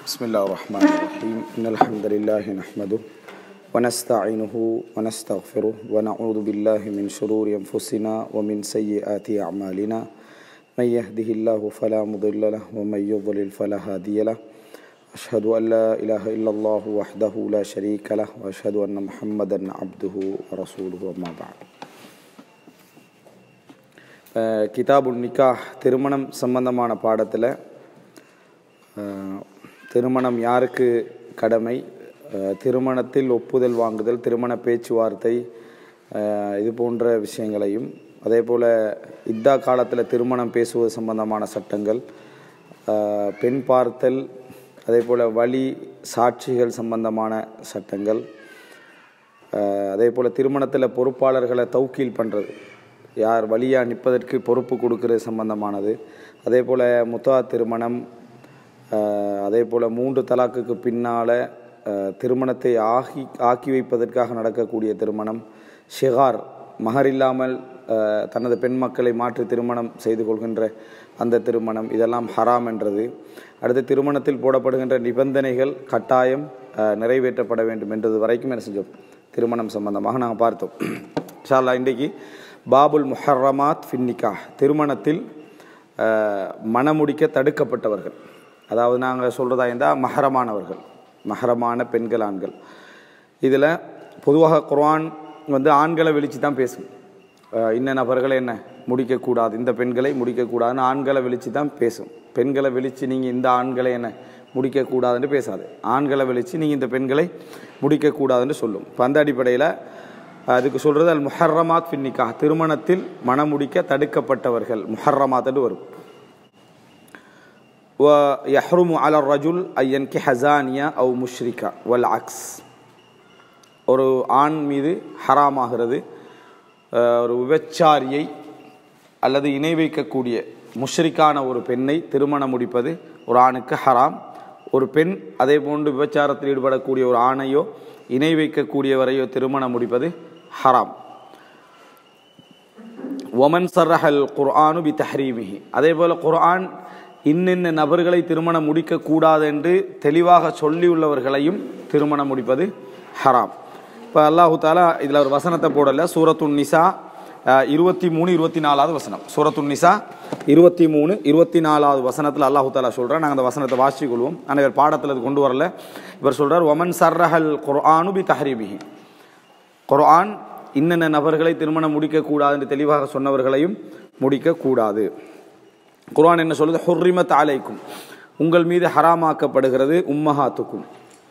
بسم الله الرحمن الرحيم إن الحمد لله نحمده ونستعينه ونستغفره ونعوذ بالله من شرور أنفسنا ومن سيئات أعمالنا من يهده الله فلا مضل له ومن يضلل فلا هادي له أشهد أن لا إله إلا الله وحده لا شريك له وأشهد أن محمدا عبده ورسوله وما بعد அஹ் கிதாபுல் நிக்காஹ் திருமணம் சம்பந்தமான பாடத்தில் அஹ், திருமணம் யாருக்கு கடமை அஹ், திருமணத்தில் ஒப்புதல் வாங்குதல் திருமண பேச்சுவார்த்தை அஹ், இது போன்ற விஷயங்களையும் அதே போல் இத்தா காலத்தில் திருமணம் பேசுவது சம்பந்தமான சட்டங்கள் அஹ், பெண் பார்த்தல் அதே போல் வழி சாட்சிகள் சம்பந்தமான சட்டங்கள் அஹ், அதே போல் திருமணத்தில் பொறுப்பாளர்களை தௌக்கீல் பண்ணுறது யார் வழியாக நிற்பதற்கு பொறுப்பு கொடுக்கறது சம்பந்தமானது அதே போல் முத்தா திருமணம் அஹ், அதே போல் மூன்று தலாக்குக்கு பின்னால் திருமணத்தை ஆகி ஆக்கி வைப்பதற்காக நடக்கக்கூடிய திருமணம் ஷிகார் மகர் இல்லாமல் அஹ், தனது பெண் மக்களை மாற்றி திருமணம் செய்து கொள்கின்ற அந்த திருமணம் இதெல்லாம் ஹராம் என்றது அடுத்து திருமணத்தில் போடப்படுகின்ற நிபந்தனைகள் கட்டாயம் அஹ், நிறைவேற்றப்பட வேண்டும் என்றது வரைக்கும் என்ன செஞ்சோம் திருமணம் சம்பந்தமாக நாங்கள் பார்த்தோம் இன்ஷால்லா இன்றைக்கு பாபுல் முஹர்ரமாத் ஃபின்னிகா திருமணத்தில் அஹ், மணமுடிக்க தடுக்கப்பட்டவர்கள் அதாவது நாங்கள் சொல்கிறதா இருந்தால் மஹரமானவர்கள் மஹரமான பெண்கள் ஆண்கள் இதில் பொதுவாக குர்ஆன் வந்து ஆண்களை வெளிச்சு தான் பேசும் அஹ், இன்ன நபர்களை என்ன முடிக்கக்கூடாது இந்த பெண்களை முடிக்கக்கூடாதுன்னு ஆண்களை வெளிச்சு தான் பேசும் பெண்களை வெளிச்சு நீங்கள் இந்த ஆண்களை என்ன முடிக்கக்கூடாதுன்னு பேசாது ஆண்களை வெளிச்சு நீங்கள் இந்த பெண்களை முடிக்கக்கூடாதுன்னு சொல்லும் இப்போ அந்த அடிப்படையில் அதுக்கு சொல்கிறது அல் முஹர்ரமாத் ஃபின்னிக்கா திருமணத்தில் மணமுடிக்க தடுக்கப்பட்டவர்கள் முஹர்ரமாத்னு வரும் வ யஹ்ருமு அல ரஜுல் ஐயன் கி ஹசானியா அவு முஷ்ரிகா வல் அக்ஸ் ஒரு ஆண் மீது ஹராமாகிறது அஹ், ஒரு விபச்சாரியை அல்லது இணை வைக்கக்கூடிய முஷ்ரிக்கான ஒரு பெண்ணை திருமணம் முடிப்பது ஒரு ஆணுக்கு ஹராம் ஒரு பெண் அதே போன்று விபச்சாரத்தில் ஈடுபடக்கூடிய ஒரு ஆணையோ இணை வைக்கக்கூடியவரையோ திருமணம் முடிப்பது ஹராம் ஒமன் சர்ரஹல் குர்ஆனு பி தஹரீமிஹி அதே போல் குர்ஆன் இன்னின்ன நபர்களை திருமணம் முடிக்கக்கூடாது என்று தெளிவாக சொல்லியுள்ளவர்களையும் திருமணம் முடிப்பது ஹராம் இப்போ அல்லாஹு தாலா இதில் ஒரு வசனத்தை போடல சூரத்துன் நிசா அஹ், இருபத்தி மூணு இருபத்தி நாலாவது வசனம் சூரத்துன் நிசா இருபத்தி மூணு இருபத்தி நாலாவது வசனத்தில் அல்லாஹு தாலா சொல்கிறார் நாங்கள் அந்த வசனத்தை வாசிச்சு கொள்வோம் ஆனால் இவர் பாடத்தில் அது கொண்டு வரல இவர் சொல்கிறார் ஒமன் சர்ரஹல் குர்ஆனு பி தஹரீமிஹி குர்ஆன் இன்னென்ன நபர்களை திருமணம் முடிக்கக்கூடாது என்று தெளிவாக சொன்னவர்களையும் முடிக்கக்கூடாது குர்ஆன் என்ன சொல்லுது ஹுர்ரிமத் அலைக்கும் உங்கள் மீது ஹராமாக்கப்படுகிறது உம்மஹாத்துக்கும்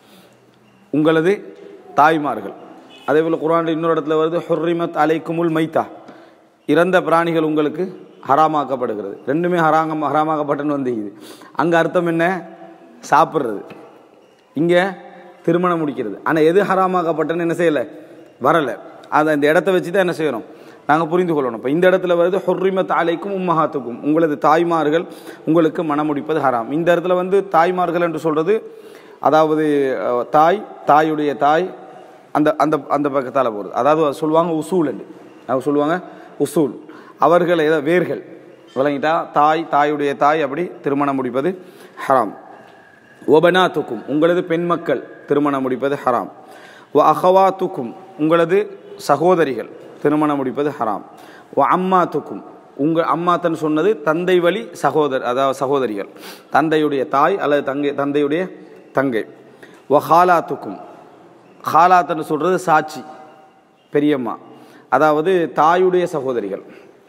உங்களது தாய்மார்கள் அதே போல் குர்ஆன் இன்னொரு இடத்துல வருது ஹுர்ரிமத் அலைக்குமுல் மைத்தா இறந்த பிராணிகள் உங்களுக்கு ஹராமாக்கப்படுகிறது ரெண்டுமே ஹராங்க ஹராமாக்கப்பட்டன்னு வந்து இது அங்கே அர்த்தம் என்ன சாப்பிட்றது இங்கே திருமணம் முடிக்கிறது ஆனால் எது ஹராமாக்கப்பட்டன்னு என்ன செய்யலை வரலை அதை இந்த இடத்த வச்சு தான் என்ன செய்யணும் நாங்கள் புரிந்து கொள்ளணும் இப்போ இந்த இடத்துல வருது ஹொர்ரிமத் அலைக்கும் உம்மஹாத்துக்கும் உங்களது தாய்மார்கள் உங்களுக்கு மனம் முடிப்பது ஹராம் இந்த இடத்துல வந்து தாய்மார்கள் என்று சொல்கிறது அதாவது அஹ், தாய் தாயுடைய தாய் அந்த அந்த அந்த பக்கத்தால் போகிறது அதாவது சொல்லுவாங்க உசூல் என்று அவங்க சொல்லுவாங்க உசூல் அவர்கள் ஏதோ வேர்கள் விளங்கிட்டா தாய் தாயுடைய தாய் அப்படி திருமணம் முடிப்பது ஹராம் ஒபனாத்துக்கும் உங்களது பெண் மக்கள் திருமணம் முடிப்பது ஹராம் வ அஹவாத்துக்கும் உங்களது சகோதரிகள் திருமணம் முடிப்பது ஹராம் வ அம்மாத்துக்கும் உங்கள் அம்மாத்தன் சொன்னது தந்தை வழி சகோதர் அதாவது சகோதரிகள் தந்தையுடைய தாய் அல்லது தங்கை தந்தையுடைய தங்கை வ ஹாலாத்துக்கும் ஹாலாத்தன்னு சொல்கிறது சாட்சி பெரியம்மா அதாவது தாயுடைய சகோதரிகள்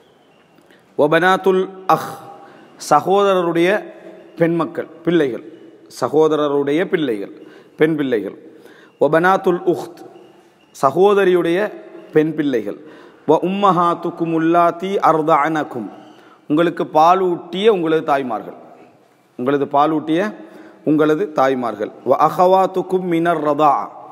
ஒபனாத்துல் அஹ் சகோதரருடைய பெண்மக்கள் பிள்ளைகள் சகோதரருடைய பிள்ளைகள் பெண் பிள்ளைகள் ஒபனாத்துல் உஹ்த் சகோதரியுடைய பெண் பிள்ளைகள் வ உம்மஹாத்துக்கும் உல்லாத்தி அர்தானக்கும் உங்களுக்கு பாலூட்டிய உங்களது தாய்மார்கள் உங்களது பாலூட்டிய உங்களது தாய்மார்கள் வ அஹவாத்துக்கும் மினர் ரதா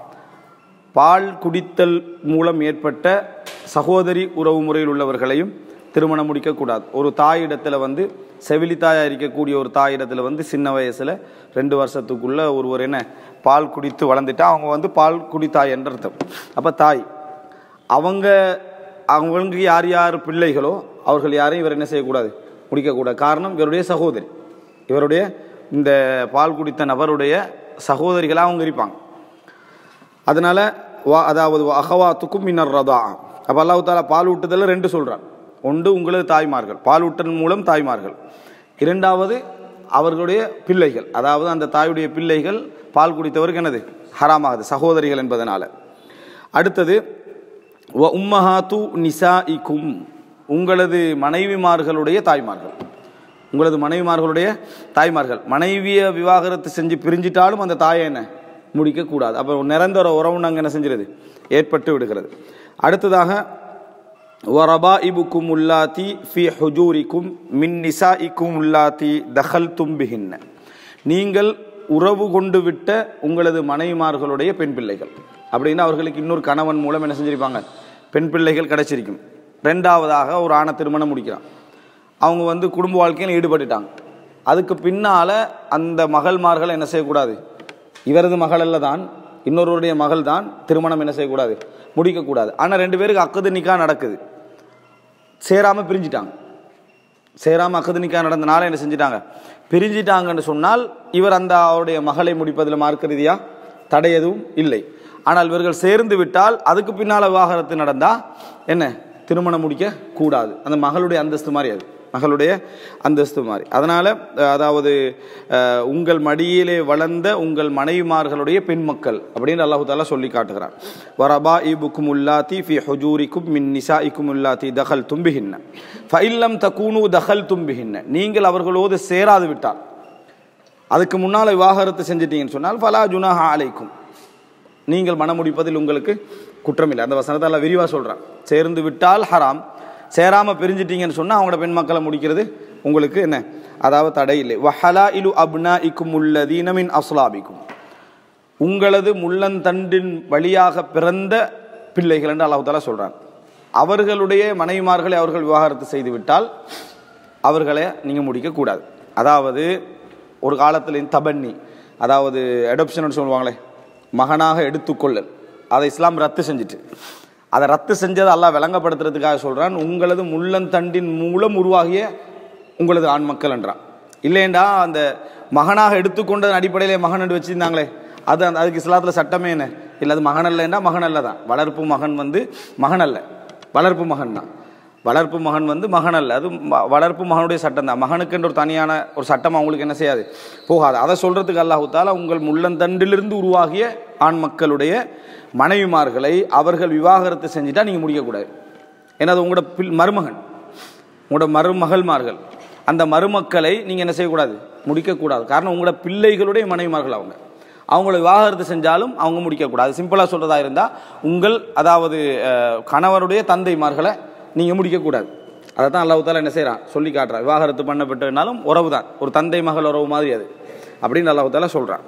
பால் குடித்தல் மூலம் ஏற்பட்ட சகோதரி உறவு முறையில் உள்ளவர்களையும் திருமணம் முடிக்கக்கூடாது ஒரு தாயிடத்தில் வந்து செவிலி தாயாக இருக்கக்கூடிய ஒரு தாயிடத்தில் வந்து சின்ன வயசில் ரெண்டு வருஷத்துக்குள்ள ஒருவர் என்ன பால் குடித்து வளர்ந்துட்டா அவங்க வந்து பால் குடித்தாய் என்ற அர்த்தம் அப்போ தாய் அவங்க அவங்களுக்கு யார் யார் பிள்ளைகளோ அவர்கள் யாரையும் இவர் என்ன செய்யக்கூடாது முடிக்கக்கூடாது காரணம் இவருடைய சகோதரி இவருடைய இந்த பால் குடித்த நபருடைய சகோதரிகளாக அவங்க இருப்பாங்க அதனால வா அதாவது அகவாத்துக்கும் மின்னர் ரதா அப்போ அல்லாஹு தாலா பால் ஊட்டுதலில் ரெண்டு சொல்கிறான் ஒன்று உங்களது தாய்மார்கள் பால் ஊட்டல் மூலம் தாய்மார்கள் இரண்டாவது அவர்களுடைய பிள்ளைகள் அதாவது அந்த தாயுடைய பிள்ளைகள் பால் குடித்தவருக்கு என்னது ஹராமாகுது சகோதரிகள் என்பதனால அடுத்தது வ உம்மஹாத்து நிசா இக்கும் உங்களது மனைவிமார்களுடைய தாய்மார்கள் உங்களது மனைவிமார்களுடைய தாய்மார்கள் மனைவியை விவாகரத்து செஞ்சு பிரிஞ்சிட்டாலும் அந்த தாயை என்ன முடிக்கக்கூடாது அப்போ நிரந்தர உறவு நாங்கள் என்ன செஞ்சிருது ஏற்பட்டு விடுகிறது அடுத்ததாக வரபா இபுக்கும் உல்லாத்தி ஃபி ஹுஜூரிக்கும் மின் நிசா இக்கும் உல்லாத்தி தஹல் தும்பிகின்ன நீங்கள் உறவு கொண்டு விட்ட உங்களது மனைவிமார்களுடைய பெண் பிள்ளைகள் அப்படின்னா அவர்களுக்கு இன்னொரு கணவன் மூலம் என்ன செஞ்சிருப்பாங்க பெண் பிள்ளைகள் கிடைச்சிருக்கும் ரெண்டாவதாக ஒரு ஆணை திருமணம் முடிக்கிறான் அவங்க வந்து குடும்ப வாழ்க்கையில் ஈடுபட்டுட்டாங்க அதுக்கு பின்னால் அந்த மகள்மார்களை என்ன செய்யக்கூடாது இவரது மகள் அல்ல தான் இன்னொருவருடைய மகள் தான் திருமணம் என்ன செய்யக்கூடாது முடிக்கக்கூடாது ஆனால் ரெண்டு பேருக்கு அக்கது நிக்கா நடக்குது சேராமல் பிரிஞ்சிட்டாங்க சேராமல் அக்கது நிக்கா நடந்தனால என்ன செஞ்சிட்டாங்க பிரிஞ்சிட்டாங்கன்னு சொன்னால் இவர் அந்த அவருடைய மகளை முடிப்பதில் மார்க்க ரீதியா தடை எதுவும் இல்லை ஆனால் இவர்கள் சேர்ந்து விட்டால் அதுக்கு பின்னால் விவாகரத்து நடந்தால் என்ன திருமணம் முடிக்க கூடாது அந்த மகளுடைய அந்தஸ்து மாதிரி அது மகளுடைய அந்தஸ்து மாதிரி அதனால் அதாவது அஹ், உங்கள் மடியிலே வளர்ந்த உங்கள் மனைவிமார்களுடைய பெண் மக்கள் அப்படின்னு அல்லாஹு தாலா சொல்லி காட்டுகிறார் வரபா இபுக்கும் உல்லாத்தி ஃபி ஹுஜூரிக்கும் மின் நிசாஇக்கும் உல்லாத்தி தகல் தும்பிகின்ன ஃபைல்லம் தக்கூனு தகல் தும்பிகின்ன நீங்கள் அவர்களோடு சேராது விட்டால் அதுக்கு முன்னால் விவாகரத்து செஞ்சிட்டீங்கன்னு சொன்னால் ஃபலா ஜுனாஹ அலைக்கும் நீங்கள் மனம் முடிப்பதில் உங்களுக்கு குற்றமில்லை அந்த வசனத்தை எல்லாம் விரிவாக சொல்கிறான் சேர்ந்து விட்டால் ஹராம் சேராமல் பிரிஞ்சிட்டீங்கன்னு சொன்னால் அவங்களோட பெண் மக்களை முடிக்கிறது உங்களுக்கு என்ன அதாவது தடை இல்லை வஹலா இலு அப்னா இக்கும் உள்ளதீனமின் அஸ்லாபிக்கும் உங்களது முள்ளந்தண்டின் வழியாக பிறந்த பிள்ளைகள் என்று அல்லாஹ் தாலா சொல்கிறான் அவர்களுடைய மனைவிமார்களை அவர்கள் விவாகரத்து செய்து விட்டால் அவர்களை நீங்கள் முடிக்கக்கூடாது அதாவது ஒரு காலத்தில் தபன்னி அதாவது அடாப்ஷன் சொல்லுவாங்களே மகனாக எடுத்துக்கொள்ளல் அதை இஸ்லாம் ரத்து செஞ்சுட்டு அதை ரத்து செஞ்சதை அல்லாஹ் விளங்கப்படுத்துறதுக்காக சொல்கிறான் உங்களது முள்ளந்தண்டின் மூலம் உருவாகிய உங்களது ஆண் மக்கள் என்றான் இல்லைண்டா அந்த மகனாக எடுத்துக்கொண்டதன் அடிப்படையிலே மகன் என்று வச்சுருந்தாங்களே அது அந்த அதுக்கு இஸ்லாத்தில் சட்டமே என்ன இல்லை அது மகன் அல்லைண்டா மகன் அல்ல தான் வளர்ப்பு மகன் வந்து மகன் அல்ல வளர்ப்பு மகன் தான் வளர்ப்பு மகன் வந்து மகன் அல்ல அது ம- வளர்ப்பு மகனுடைய சட்டம் தான் மகனுக்குன்ற ஒரு தனியான ஒரு சட்டம் அவங்களுக்கு என்ன செய்யாது போகாது அதை சொல்றதுக்கு அல்லாஹு தாலா உங்கள் முள்ளந்தண்டிலிருந்து உருவாகிய ஆண் மக்களுடைய மனைவிமார்களை அவர்கள் விவாகரத்து செஞ்சுட்டா நீங்கள் முடிக்கக்கூடாது ஏன்னா அது உங்களோட பில் மருமகன் உங்களோட மருமகள்மார்கள் அந்த மருமக்களை நீங்கள் என்ன செய்யக்கூடாது முடிக்கக்கூடாது காரணம் உங்களோட பிள்ளைகளுடைய மனைவிமார்கள் அவங்க அவங்கள விவாகரத்து செஞ்சாலும் அவங்க முடிக்கக்கூடாது சிம்பிளாக சொல்கிறதா இருந்தால் உங்கள் அதாவது அஹ், கணவருடைய தந்தைமார்களை நீங்கள் முடிக்கக்கூடாது அதை தான் அல்லாஹ் தாலா என்ன செய்கிறான் சொல்லி காட்டுறான் விவாகரத்து பண்ணப்பட்டதுனாலும் உறவு தான் ஒரு தந்தை மகள் உறவு மாதிரி அது அப்படின்னு அல்லாஹ் தாலா சொல்கிறான்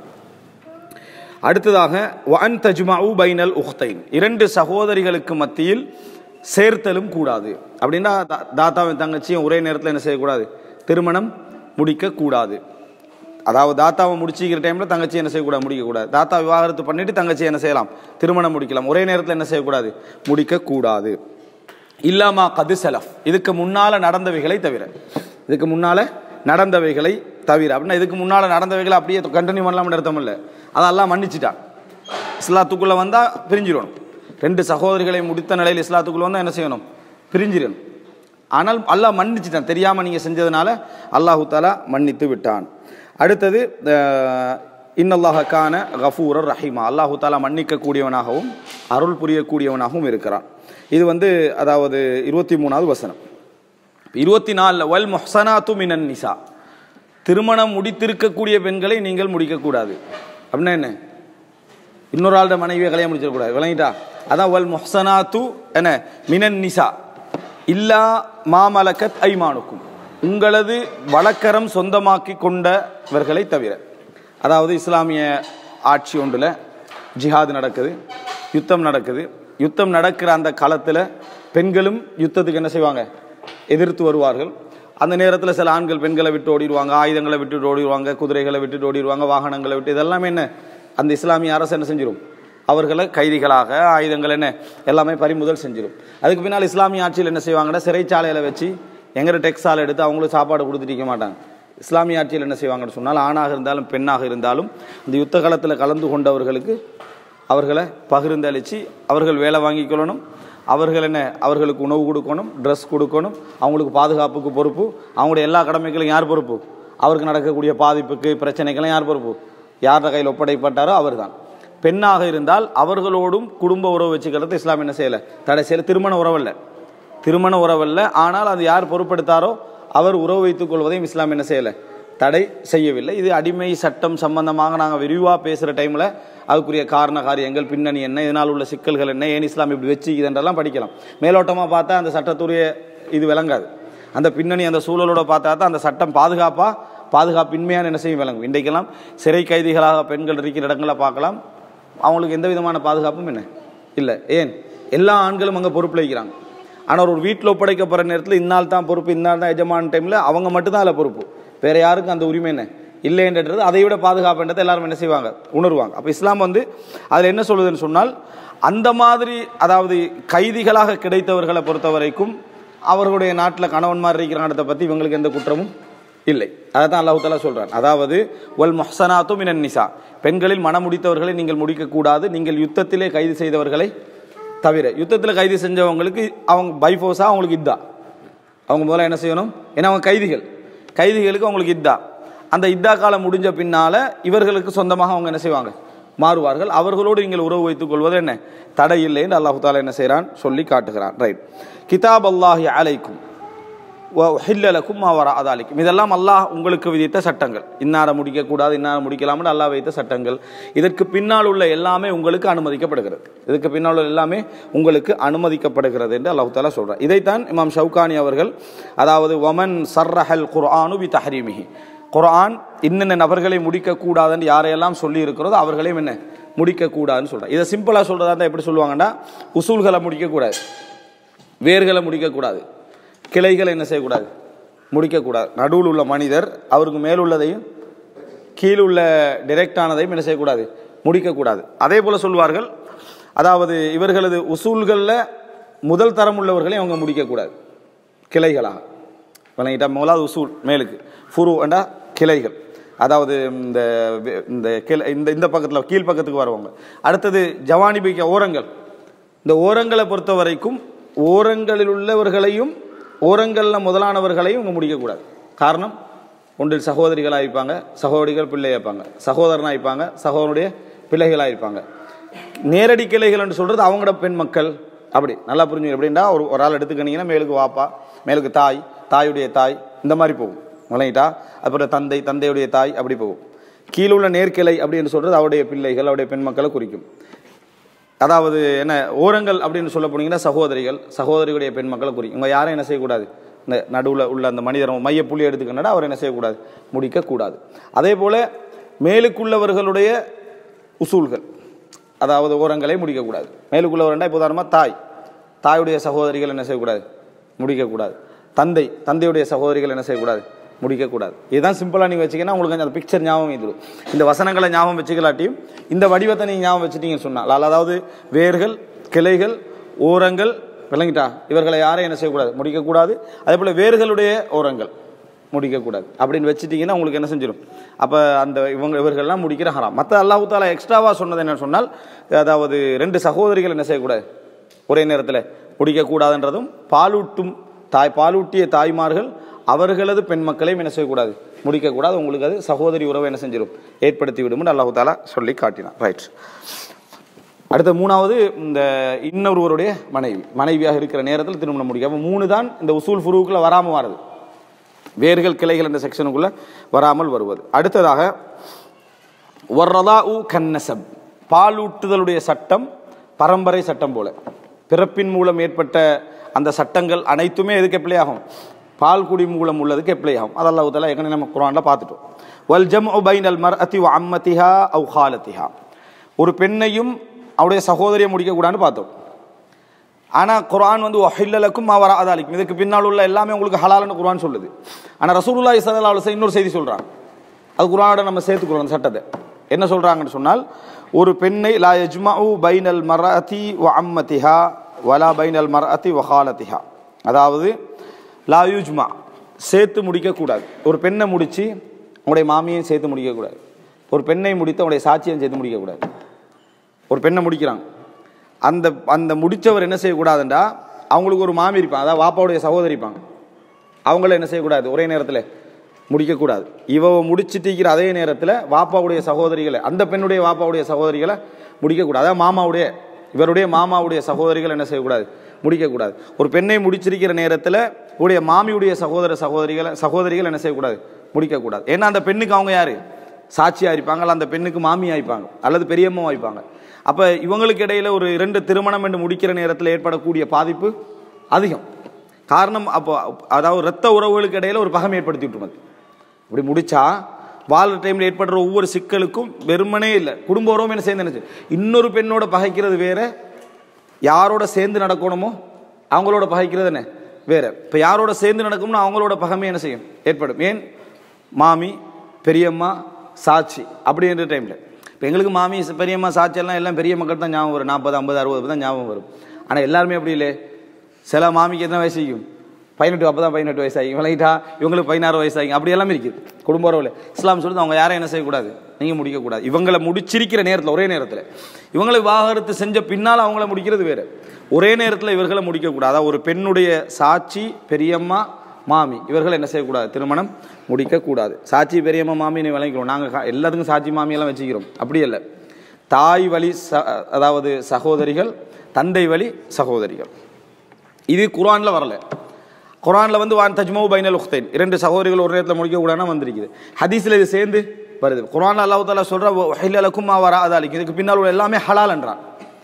அடுத்ததாக வன் தஜ்மாவு பைனல் உஹ்தைன் இரண்டு சகோதரிகளுக்கு மத்தியில் சேர்த்தலும் கூடாது அப்படின்னா தா- தாத்தாவின் தங்கச்சியும் ஒரே நேரத்தில் என்ன செய்யக்கூடாது திருமணம் முடிக்கக்கூடாது அதாவது தாத்தாவை முடிச்சிக்கிற டைமில் தங்கச்சி என்ன செய்யக்கூடாது முடிக்கக்கூடாது தாத்தா விவாகரத்து பண்ணிட்டு தங்கச்சி என்ன செய்யலாம் திருமணம் முடிக்கலாம் ஒரே நேரத்தில் என்ன செய்யக்கூடாது முடிக்கக்கூடாது இல்லாமா கது செலஃப் இதுக்கு முன்னால் நடந்தவைகளை தவிர இதுக்கு முன்னால் நடந்தவைகளை தவிர அப்படின்னா இதுக்கு முன்னால் நடந்தவைகளை அப்படியே கண்டினியூ பண்ணலாம்னு அர்த்தம் இல்லை அதெல்லாம் மன்னிச்சிட்டான் இஸ்லாத்துக்குள்ளே வந்தால் பிரிஞ்சிடணும் ரெண்டு சகோதரிகளை முடித்த நிலையில் இஸ்லாத்துக்குள்ளே வந்தால் என்ன செய்யணும் பிரிஞ்சிடணும் ஆனால் அல்லாஹ் மன்னிச்சிட்டான் தெரியாமல் நீங்கள் செஞ்சதுனால அல்லாஹு தாலா மன்னித்து விட்டான் அடுத்தது அஹ், இன்னல்லாஹ கான கஃபூரர் ரஹீமா அல்லாஹு தாலா மன்னிக்கக்கூடியவனாகவும் அருள் புரியக்கூடியவனாகவும் இருக்கிறான் இது வந்து அதாவது இருபத்தி மூணாவது வசனம் இருபத்தி நாலில் வல் மொஹசனாத்து மினன் நிசா திருமணம் முடித்திருக்கக்கூடிய பெண்களை நீங்கள் முடிக்கக்கூடாது அப்படின்னா என்ன இன்னொரு ஆளோட மனைவியை கல்யாணம் முடிச்சிடக்கூடாது விளங்கிட்டா அதான் வல் முஹ்சனாத்து என்ன மினன் நிசா இல்லா மாமலக்கத் ஐமானுக்கும் உங்களது வழக்கரம் சொந்தமாக்கி கொண்டவர்களை தவிர அதாவது இஸ்லாமிய ஆட்சி ஒன்றில் ஜிஹாது நடக்குது யுத்தம் நடக்குது யுத்தம் நடக்கிற அந்த காலத்தில் பெண்களும் யுத்தத்துக்கு என்ன செய்வாங்க எதிர்த்து வருவார்கள் அந்த நேரத்தில் சில ஆண்கள் பெண்களை விட்டு ஓடிடுவாங்க ஆயுதங்களை விட்டுட்டு ஓடிடுவாங்க குதிரைகளை விட்டுட்டு ஓடிடுவாங்க வாகனங்களை விட்டு இதெல்லாமே என்ன அந்த இஸ்லாமிய அரசு என்ன செஞ்சிடும் அவர்களை கைதிகளாக ஆயுதங்கள் என்ன எல்லாமே பறிமுதல் செஞ்சிடும் அதுக்கு பின்னால் இஸ்லாமிய ஆட்சியில் என்ன செய்வாங்கன்னா சிறைச்சாலையில் வச்சு எங்கிற டெக்ஸால் எடுத்து அவங்களுக்கு சாப்பாடு கொடுத்துட்டு இருக்க மாட்டாங்க இஸ்லாமிய ஆட்சியில் என்ன செய்வாங்கன்னு சொன்னால் ஆணாக இருந்தாலும் பெண்ணாக இருந்தாலும் இந்த யுத்த காலத்தில் கலந்து கொண்டவர்களுக்கு அவர்களை பகிர்ந்தளித்து அவர்கள் வேலை வாங்கிக்கொள்ளணும் அவர்கள் என்ன அவர்களுக்கு உணவு கொடுக்கணும் ட்ரெஸ் கொடுக்கணும் அவங்களுக்கு பாதுகாப்புக்கு பொறுப்பு அவங்களுடைய எல்லா கடமைகளும் யார் பொறுப்பு அவருக்கு நடக்கக்கூடிய பாதிப்புக்கு பிரச்சனைக்கெல்லாம் யார் பொறுப்பு யார்கிட்ட கையில் ஒப்படைப்பட்டாரோ அவர்தான் பெண்ணாக இருந்தால் அவர்களோடும் குடும்ப உறவு வச்சுக்கிறது இஸ்லாம் என்ன செய்யலை தடை செய்யலை திருமண உறவல்ல திருமண உறவல்ல ஆனால் அது யார் பொறுப்பெடுத்தாரோ அவர் உறவு வைத்துக் கொள்வதையும் இஸ்லாம் என்ன செய்யலை தடை செய்யவில்லை இது அடிமை சட்டம் சம்பந்தமாக நாங்கள் விரிவாக பேசுகிற டைமில் அதுக்குரிய காரண காரியங்கள் பின்னணி என்ன இதனால் உள்ள சிக்கல்கள் என்ன ஏன் இஸ்லாம் இப்படி வச்சு இதென்றெல்லாம் படிக்கலாம் மேலோட்டமாக பார்த்தா அந்த சட்டத்துடைய இது விளங்காது அந்த பின்னணி அந்த சூழலோட பார்த்தா தான் அந்த சட்டம் பாதுகாப்பாக பாதுகாப்பின்மையான என்ன செய்யும் விளங்கும் இன்றைக்கெல்லாம் சிறை கைதிகளாக பெண்கள் இருக்கிற இடங்களை பார்க்கலாம் அவங்களுக்கு எந்த விதமான பாதுகாப்பும் என்ன இல்லை ஏன் எல்லா ஆண்களும் அங்கே பொறுப்பில் வைக்கிறாங்க ஆனால் ஒரு வீட்டில் ஒப்படைக்கப்படுற நேரத்தில் இந்நாள் தான் பொறுப்பு இந்நாள் தான் எஜமான டைமில் அவங்க மட்டும்தான் அதில் பொறுப்பு வேற யாருக்கும் அந்த உரிமை என்ன இல்லைன்றது அதை விட பாதுகாப்புன்றதை எல்லாரும் என்ன செய்வாங்க உணர்வாங்க அப்போ இஸ்லாம் வந்து அதில் என்ன சொல்லுதுன்னு சொன்னால் அந்த மாதிரி அதாவது கைதிகளாக கிடைத்தவர்களை பொறுத்த வரைக்கும் அவர்களுடைய நாட்டில் கணவன்மார் இருக்கிறாங்கன்றதை பற்றி இவங்களுக்கு எந்த குற்றமும் இல்லை அதை தான் அல்லாஹு தாலா சொல்றான் அதாவது வல் மொஹசனாத்தும் மினன் நிசா பெண்களில் மனம் முடித்தவர்களை நீங்கள் முடிக்கக்கூடாது நீங்கள் யுத்தத்திலே கைது செய்தவர்களை தவிர யுத்தத்தில் கைது செஞ்சவங்களுக்கு அவங்க பைஃபோஸாக அவங்களுக்கு இதா அவங்க முதல்ல என்ன செய்யணும் ஏன்னா அவங்க கைதிகள் கைதிகளுக்கு அவங்களுக்கு இதா அந்த இதா காலம் முடிஞ்ச பின்னால இவர்களுக்கு சொந்தமாக அவங்க என்ன செய்வாங்க மாறுவார்கள் அவர்களோடு நீங்கள் உறவு வைத்துக் கொள்வது என்ன தடை இல்லை என்று அல்லாஹு தாலா என்ன செய்கிறான் சொல்லி காட்டுகிறான் ரைட் கிதாப் அல்லாஹி அலைக்கும் ஹில்லலக்கும் மாவரா அதாலிக்கும் இதெல்லாம் அல்லாஹ் உங்களுக்கு விதித்த சட்டங்கள் இன்னார முடிக்கக்கூடாது இன்னார முடிக்கலாம்னு அல்லாஹ் வைத்த சட்டங்கள் இதற்கு பின்னால் உள்ள எல்லாமே உங்களுக்கு அனுமதிக்கப்படுகிறது இதுக்கு பின்னால் உள்ள எல்லாமே உங்களுக்கு அனுமதிக்கப்படுகிறது என்று அல்லாஹு தாலா சொல்றார் இதைத்தான் இமாம் ஷவுகானி அவர்கள் அதாவது ஒமன் சர்ரஹல் குர்ஆனு பி தஹரீமிஹி குர்ஆன் இன்னென்ன நபர்களை முடிக்கக்கூடாதுன்னு யாரையெல்லாம் சொல்லி இருக்கிறதோ அவர்களையும் என்ன முடிக்கக்கூடாதுன்னு சொல்கிறார் இதை சிம்பிளாக சொல்கிறதா இருந்தால் எப்படி சொல்லுவாங்கன்னா உசூல்களை முடிக்கக்கூடாது வேர்களை முடிக்கக்கூடாது கிளைகளை என்ன செய்யக்கூடாது முடிக்கக்கூடாது நடுவில் உள்ள மனிதர் அவருக்கு மேலுள்ளதையும் கீழுள்ள டிரெக்டானதையும் என்ன செய்யக்கூடாது முடிக்கக்கூடாது அதே போல் சொல்வார்கள் அதாவது இவர்களது உசூல்களில் முதல் தரம் உள்ளவர்களையும் அவங்க முடிக்கக்கூடாது கிளைகளாக விளங்கிட்டா முதலாவது உசூல் மேலுக்கு ஃபுரு என்றா கிளைகள் அதாவது இந்த வே- இந்த கிளை இந்த இந்த பக்கத்தில் கீழ் பக்கத்துக்கு வருவாங்க அடுத்தது ஜவானிபிக்க ஓரங்கள் இந்த ஓரங்களை பொறுத்த வரைக்கும் ஓரங்களில் உள்ளவர்களையும் ஓரங்களில் முதலானவர்களையும் இவங்க முடிக்கக்கூடாது காரணம் ஒன்றில் சகோதரிகளாக இருப்பாங்க சகோதரிகள் பிள்ளையாக இருப்பாங்க சகோதரனாக இருப்பாங்க சகோதரனுடைய பிள்ளைகளாக இருப்பாங்க நேரடி கிளைகள் என்று சொல்றது அவங்களோட பெண் மக்கள் அப்படி நல்லா புரிஞ்சு எப்படின்னா ஒரு ஒரு ஆள் எடுத்துக்கினீங்கன்னா மேலுக்கு வாப்பா மேலுக்கு தாய் தாயுடைய தாய் இந்த மாதிரி போகும் விளங்கிட்டா அப்புறம் தந்தை தந்தையுடைய தாய் அப்படி போகும் கீழே உள்ள நேர்கிளை அப்படின்னு சொல்றது அவருடைய பிள்ளைகள் அவருடைய பெண் மக்களை குறிக்கும் அதாவது என்ன ஓரங்கள் அப்படின்னு சொல்ல போனீங்கன்னா சகோதரிகள் சகோதரிகளுடைய பெண் மக்களை குறிக்கும் இவங்க யாரும் என்ன செய்யக்கூடாது இந்த நடுவில் உள்ள அந்த மனிதர் மையப்புள்ளி எடுத்துக்கணும்னா அவர் என்ன செய்யக்கூடாது முடிக்கக்கூடாது அதே போல மேலுக்குள்ளவர்களுடைய உசூல்கள் அதாவது ஓரங்களை முடிக்கக்கூடாது மேலுக்குள்ளவர்னா இப்போ உதாரணமாக தாய் தாயுடைய சகோதரிகள் என்ன செய்யக்கூடாது முடிக்கக்கூடாது தந்தை தந்தையுடைய சகோதரிகள் என்ன செய்யக்கூடாது முடிக்கக்கூடாது இதுதான் சிம்பிளாக நீங்கள் வச்சிங்கன்னா உங்களுக்கு கொஞ்சம் அந்த பிக்சர் ஞாபகம் வந்துடும் இந்த வசனங்களை ஞாபகம் வச்சுக்கலாட்டியும் இந்த வடிவத்தை நீங்கள் ஞாபகம் வச்சுட்டீங்கன்னு சொன்னால் அதாவது வேர்கள் கிளைகள் ஓரங்கள் விளங்கிட்டா இவர்களை யாரையும் என்ன செய்யக்கூடாது முடிக்கக்கூடாது அதே போல் வேர்களுடைய ஓரங்கள் முடிக்கக்கூடாது அப்படின்னு வச்சுட்டீங்கன்னா உங்களுக்கு என்ன செஞ்சிடும் அப்போ அந்த இவங்க இவர்கள்லாம் முடிக்கிற ஹராம் மற்ற அல்லாஹு தாலா எக்ஸ்ட்ராவாக சொன்னது என்ன சொன்னால் அதாவது ரெண்டு சகோதரிகள் என்ன செய்யக்கூடாது ஒரே நேரத்தில் முடிக்கக்கூடாதுன்றதும் பாலூட்டும் தாய் பாலூட்டிய தாய்மார்கள் அவர்களது பெண் மக்களையும் என்ன செய்யக்கூடாது முடிக்கக்கூடாது உங்களுக்கு அது சகோதரி உறவை என்ன செஞ்சிடும் ஏற்படுத்தி விடும் அல்லாஹு தாலா சொல்லி காட்டினான் ரைட் அடுத்த மூணாவது இந்த இன்னொருவருடைய மனைவி மனைவியாக இருக்கிற நேரத்தில் திருமணம் முடிக்க அப்போ மூணு தான் இந்த உசூல் ஃபுருவுக்குள்ள வராமல் வருது வேர்கள் கிளைகள் என்ற செக்ஷனுக்குள்ள வராமல் வருவது அடுத்ததாக வர்ரதா உ கன்னசப் பாலூட்டுதலுடைய சட்டம் பரம்பரை சட்டம் போல பிறப்பின் மூலம் ஏற்பட்ட அந்த சட்டங்கள் அனைத்துமே எதுக்கு எப்ளை ஆகும் பால் குடி மூலம் உள்ளதுக்கு எப்ளை ஆகும் அது அல்லாஹ் தஆலா ஏற்கனவே நம்ம குர்ஆன்ல பார்த்துட்டோம் வல் ஜம்உ பைனல் மர்அதி வ அம்மதிஹா அவ் ஹாலதிஹா ஒரு பெண்ணையும் அவருடைய சகோதரியை முடிக்கக்கூடாதுன்னு பார்த்தோம் ஆனால் குர்ஆன் வந்து ஒஹில்லலக்கும் அவர அதாலிக்கும் இதுக்கு பின்னால் உள்ள எல்லாமே உங்களுக்கு ஹலால்னு குர்ஆன் சொல்லுது ஆனால் ரசூலுல்லாஹி ஸல்லல்லாஹு அலைஹி வஸல்லம் இன்னொரு செய்தி சொல்றாங்க அது குர்ஆனோட நம்ம சேர்த்துக்கிறோம் அந்த சட்டத்தை என்ன சொல்றாங்கன்னு சொன்னால் ஒரு பெண்ணை லா யஜ்மஉ பைனல் மர்அதி வ அம்மதிஹா வலா பைனல் மர்அதி வ ஹாலதிஹா அதாவது லா யுஜ்மா சேர்த்து முடிக்கக்கூடாது ஒரு பெண்ணை முடித்து உங்களுடைய மாமியையும் சேர்த்து முடிக்கக்கூடாது ஒரு பெண்ணை முடித்து அவங்களுடைய சாட்சியம் சேர்த்து முடிக்கக்கூடாது ஒரு பெண்ணை முடிக்கிறாங்க அந்த அந்த முடித்தவர் என்ன செய்யக்கூடாதுண்டா அவங்களுக்கு ஒரு மாமி இருப்பாங்க அதாவது வாப்பாவுடைய சகோதரி இருப்பாங்க அவங்கள என்ன செய்யக்கூடாது ஒரே நேரத்தில் முடிக்கக்கூடாது இவ முடிச்சிட்டிருக்கிற அதே நேரத்தில் வாப்பாவுடைய சகோதரிகளை அந்த பெண்ணுடைய வாப்பாவுடைய சகோதரிகளை முடிக்கக்கூடாது அதாவது மாமாவுடைய இவருடைய மாமாவுடைய சகோதரிகள் என்ன செய்யக்கூடாது முடிக்கக்கூடாது ஒரு பெண்ணை முடிச்சிருக்கிற நேரத்தில் உடைய மாமியுடைய சகோதர சகோதரிகளை சகோதரிகள் என்ன செய்யக்கூடாது முடிக்கக்கூடாது ஏன்னா அந்த பெண்ணுக்கு அவங்க யார் சாட்சியாக இருப்பாங்க அல்ல அந்த பெண்ணுக்கு மாமியாக இருப்பாங்க அல்லது பெரியம்மாவாக இருப்பாங்க அப்போ இவங்களுக்கு இடையில ஒரு இரண்டு திருமணம் என்று முடிக்கிற நேரத்தில் ஏற்படக்கூடிய பாதிப்பு அதிகம் காரணம் அப்போ அதாவது இரத்த உறவுகளுக்கு இடையில ஒரு பகம் ஏற்படுத்தி விட்டுருமது இப்படி முடிச்சா வாழ்ற டைமில் ஏற்படுற ஒவ்வொரு சிக்கலுக்கும் வெறுமனே இல்லை குடும்ப உறவும் என்ன சேர்ந்து நினைச்சு இன்னொரு பெண்ணோட பகைக்கிறது வேற யாரோட சேர்ந்து நடக்கணுமோ அவங்களோட பகைக்கிறது என்ன வேற இப்போ யாரோட சேர்ந்து நடக்கும்னு அவங்களோட பகமே என்ன செய்யும் ஏற்படும் ஏன் மாமி பெரியம்மா சாட்சி அப்படின்ற டைமில் இப்போ எங்களுக்கு மாமி பெரியம்மா சாட்சி எல்லாம் எல்லாம் பெரிய மக்கள் தான் ஞாபகம் வரும் நாற்பது ஐம்பது அறுபது தான் ஞாபகம் வரும் ஆனால் எல்லாருமே அப்படி இல்லை சில மாமிக்கு எத்தனை வயசு ஆகும் பதினெட்டு அப்போ தான் பதினெட்டு வயசு ஆகி விளையிட்டா இவங்களுக்கு பதினாறு வயசு ஆகி அப்படி எல்லாமே இருக்குது குடும்ப உறவில் இஸ்லாம் சொல்லுது அவங்க யாரும் என்ன செய்யக்கூடாது நீங்கள் முடிக்கக்கூடாது இவங்களை முடிச்சிருக்கிற நேரத்தில் ஒரே நேரத்தில் இவங்களை விவாகரத்து செஞ்ச பின்னால் அவங்கள முடிக்கிறது வேறு ஒரே நேரத்தில் இவர்களை முடிக்கக்கூடாது அதாவது ஒரு பெண்ணுடைய சாட்சி பெரியம்மா மாமி இவர்கள் என்ன செய்யக்கூடாது திருமணம் முடிக்கக்கூடாது சாட்சி பெரியம்மா மாமின்னு விளங்கிக்கிறோம் நாங்கள் எல்லாத்துக்கும் சாட்சி மாமியெல்லாம் வச்சுக்கிறோம் அப்படி இல்லை தாய் வழி ச அதாவது சகோதரிகள் தந்தை வழி சகோதரிகள் இது குரானில் வரல குரானில் வந்து வான் தஜ்மோ பைனல் உக்தைன் இரண்டு சகோதரிகள் ஒரு நேரத்தில் முடிக்க கூடாதுன்னு வந்திருக்குது ஹதீஸில் இது சேர்ந்து வருது குரான் அல்லாஹ் தாலா சொல்கிற ஹைலக்கும் வரா அதாலிக்கு இதுக்கு பின்னால் உள்ள எல்லாமே ஹலால்ன்றான்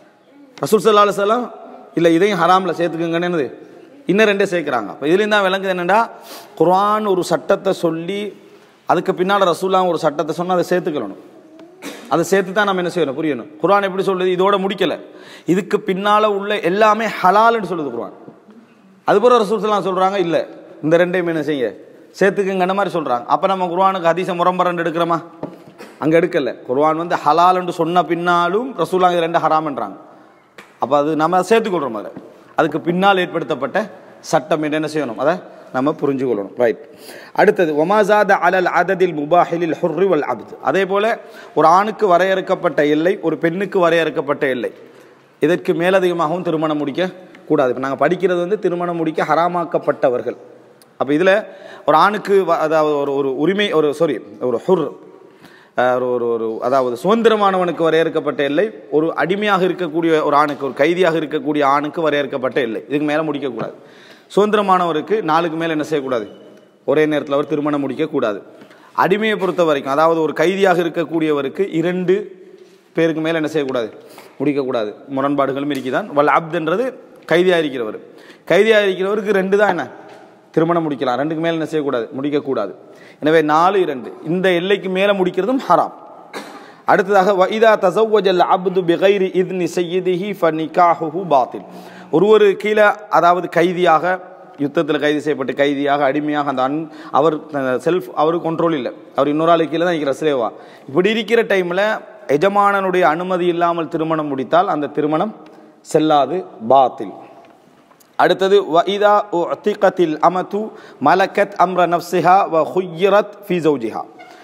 ரசூல் சல்லா அலுவலாம் இல்லை இதையும் ஹராமில் சேர்த்துக்குங்கன்னு என்னது இன்னும் ரெண்டே சேர்க்குறாங்க இப்போ இதுலேயும் தான் விளங்குது என்னென்னா குரான் ஒரு சட்டத்தை சொல்லி அதுக்கு பின்னால் ரசூல்லாம் ஒரு சட்டத்தை சொன்னால் அதை சேர்த்துக்கணும் அதை சேர்த்து தான் நம்ம என்ன செய்யணும் புரியணும் குரான் எப்படி சொல்லுது இதோட முடிக்கலை இதுக்கு பின்னால் உள்ள எல்லாமே ஹலால்னு சொல்லுது குரான் அதுபோல் ரசூல்லாம் சொல்கிறாங்க இல்லை இந்த ரெண்டையும் என்ன செய்ய சேர்த்துக்குங்கன்ற மாதிரி சொல்கிறாங்க அப்போ நம்ம குர்ஆனுக்கு ஹதீஸை முரம்பரண்டு எடுக்கிறோமா அங்கே எடுக்கல குர்ஆன் வந்து ஹலால்னு சொன்ன பின்னாலும் ரசூலாங்க இது ரெண்டு ஹராம்ன்றாங்க அப்போ அது நம்ம சேர்த்துக்கொள்கிறோம் அதில் அதுக்கு பின்னால் ஏற்படுத்தப்பட்ட சட்டம் என்ன செய்யணும் அதை நம்ம புரிஞ்சு கொள்ளணும் ரைட் அடுத்தது ஒமாசாத அலல் அததில் முபாஹிலில் ஹுர்ரி வல் அப்து அதே போல் ஒரு ஆணுக்கு வரையறுக்கப்பட்ட எல்லை ஒரு பெண்ணுக்கு வரையறுக்கப்பட்ட எல்லை இதற்கு மேலதிகமாகவும் திருமணம் முடிக்க கூடாது இப்போ நாங்கள் படிக்கிறது வந்து திருமணம் முடிக்க ஹராமாக்கப்பட்டவர்கள் அப்போ இதில் ஒரு ஆணுக்கு வ- அதாவது ஒரு ஒரு உரிமை ஒரு சாரி ஒரு ஹுர் அஹ், ஒரு ஒரு ஒரு அதாவது சுதந்திரமானவனுக்கு வரையறுக்கப்பட்ட எல்லை ஒரு அடிமையாக இருக்கக்கூடிய ஒரு ஆணுக்கு ஒரு கைதியாக இருக்கக்கூடிய ஆணுக்கு வரையறுக்கப்பட்ட எல்லை இதுக்கு மேலே முடிக்கக்கூடாது சுதந்திரமானவருக்கு நாளுக்கு மேலே என்ன செய்யக்கூடாது ஒரே நேரத்தில் அவர் திருமணம் முடிக்கக்கூடாது அடிமையை பொறுத்த வரைக்கும் அதாவது ஒரு கைதியாக இருக்கக்கூடியவருக்கு இரண்டு பேருக்கு மேலே என்ன செய்யக்கூடாது முடிக்கக்கூடாது முரண்பாடுகளும் இருக்குதான் வல் அப்துன்றது கைதியாக இருக்கிறவர் கைதியாக இருக்கிறவருக்கு ரெண்டு தான் என்ன திருமணம் முடிக்கலாம் ரெண்டுக்கு மேலே என்ன செய்யக்கூடாது முடிக்கக்கூடாது எனவே நாலு இரண்டு இந்த எல்லைக்கு மேலே முடிக்கிறதும் ஹராம் அடுத்ததாக வைதா தசவ்வஜல் அப்து பிகைரி இத்னி செய்யிதிஹி ஃபனிகாஹுஹு பாத்தில் ஒருவர் கீழே அதாவது கைதியாக யுத்தத்தில் கைது செய்யப்பட்டு கைதியாக அடிமையாக அந்த அன் அவர் செல்ஃப் அவருக்கு கண்ட்ரோல் இல்லை அவர் இன்னொரு ஆளு கீழே தான் இருக்கிற சிலேவா இப்படி இருக்கிற டைமில் எஜமானனுடைய அனுமதி இல்லாமல் திருமணம் முடித்தால் அந்த திருமணம் செல்லாது பாத்தில் அடுத்தது வஇதா உத்திகத்தில் அமது மலக்கத் அம்ர நஃப்ஸிஹா வ ஹுய்யிரத் ஃபி ஜௌஜிஹா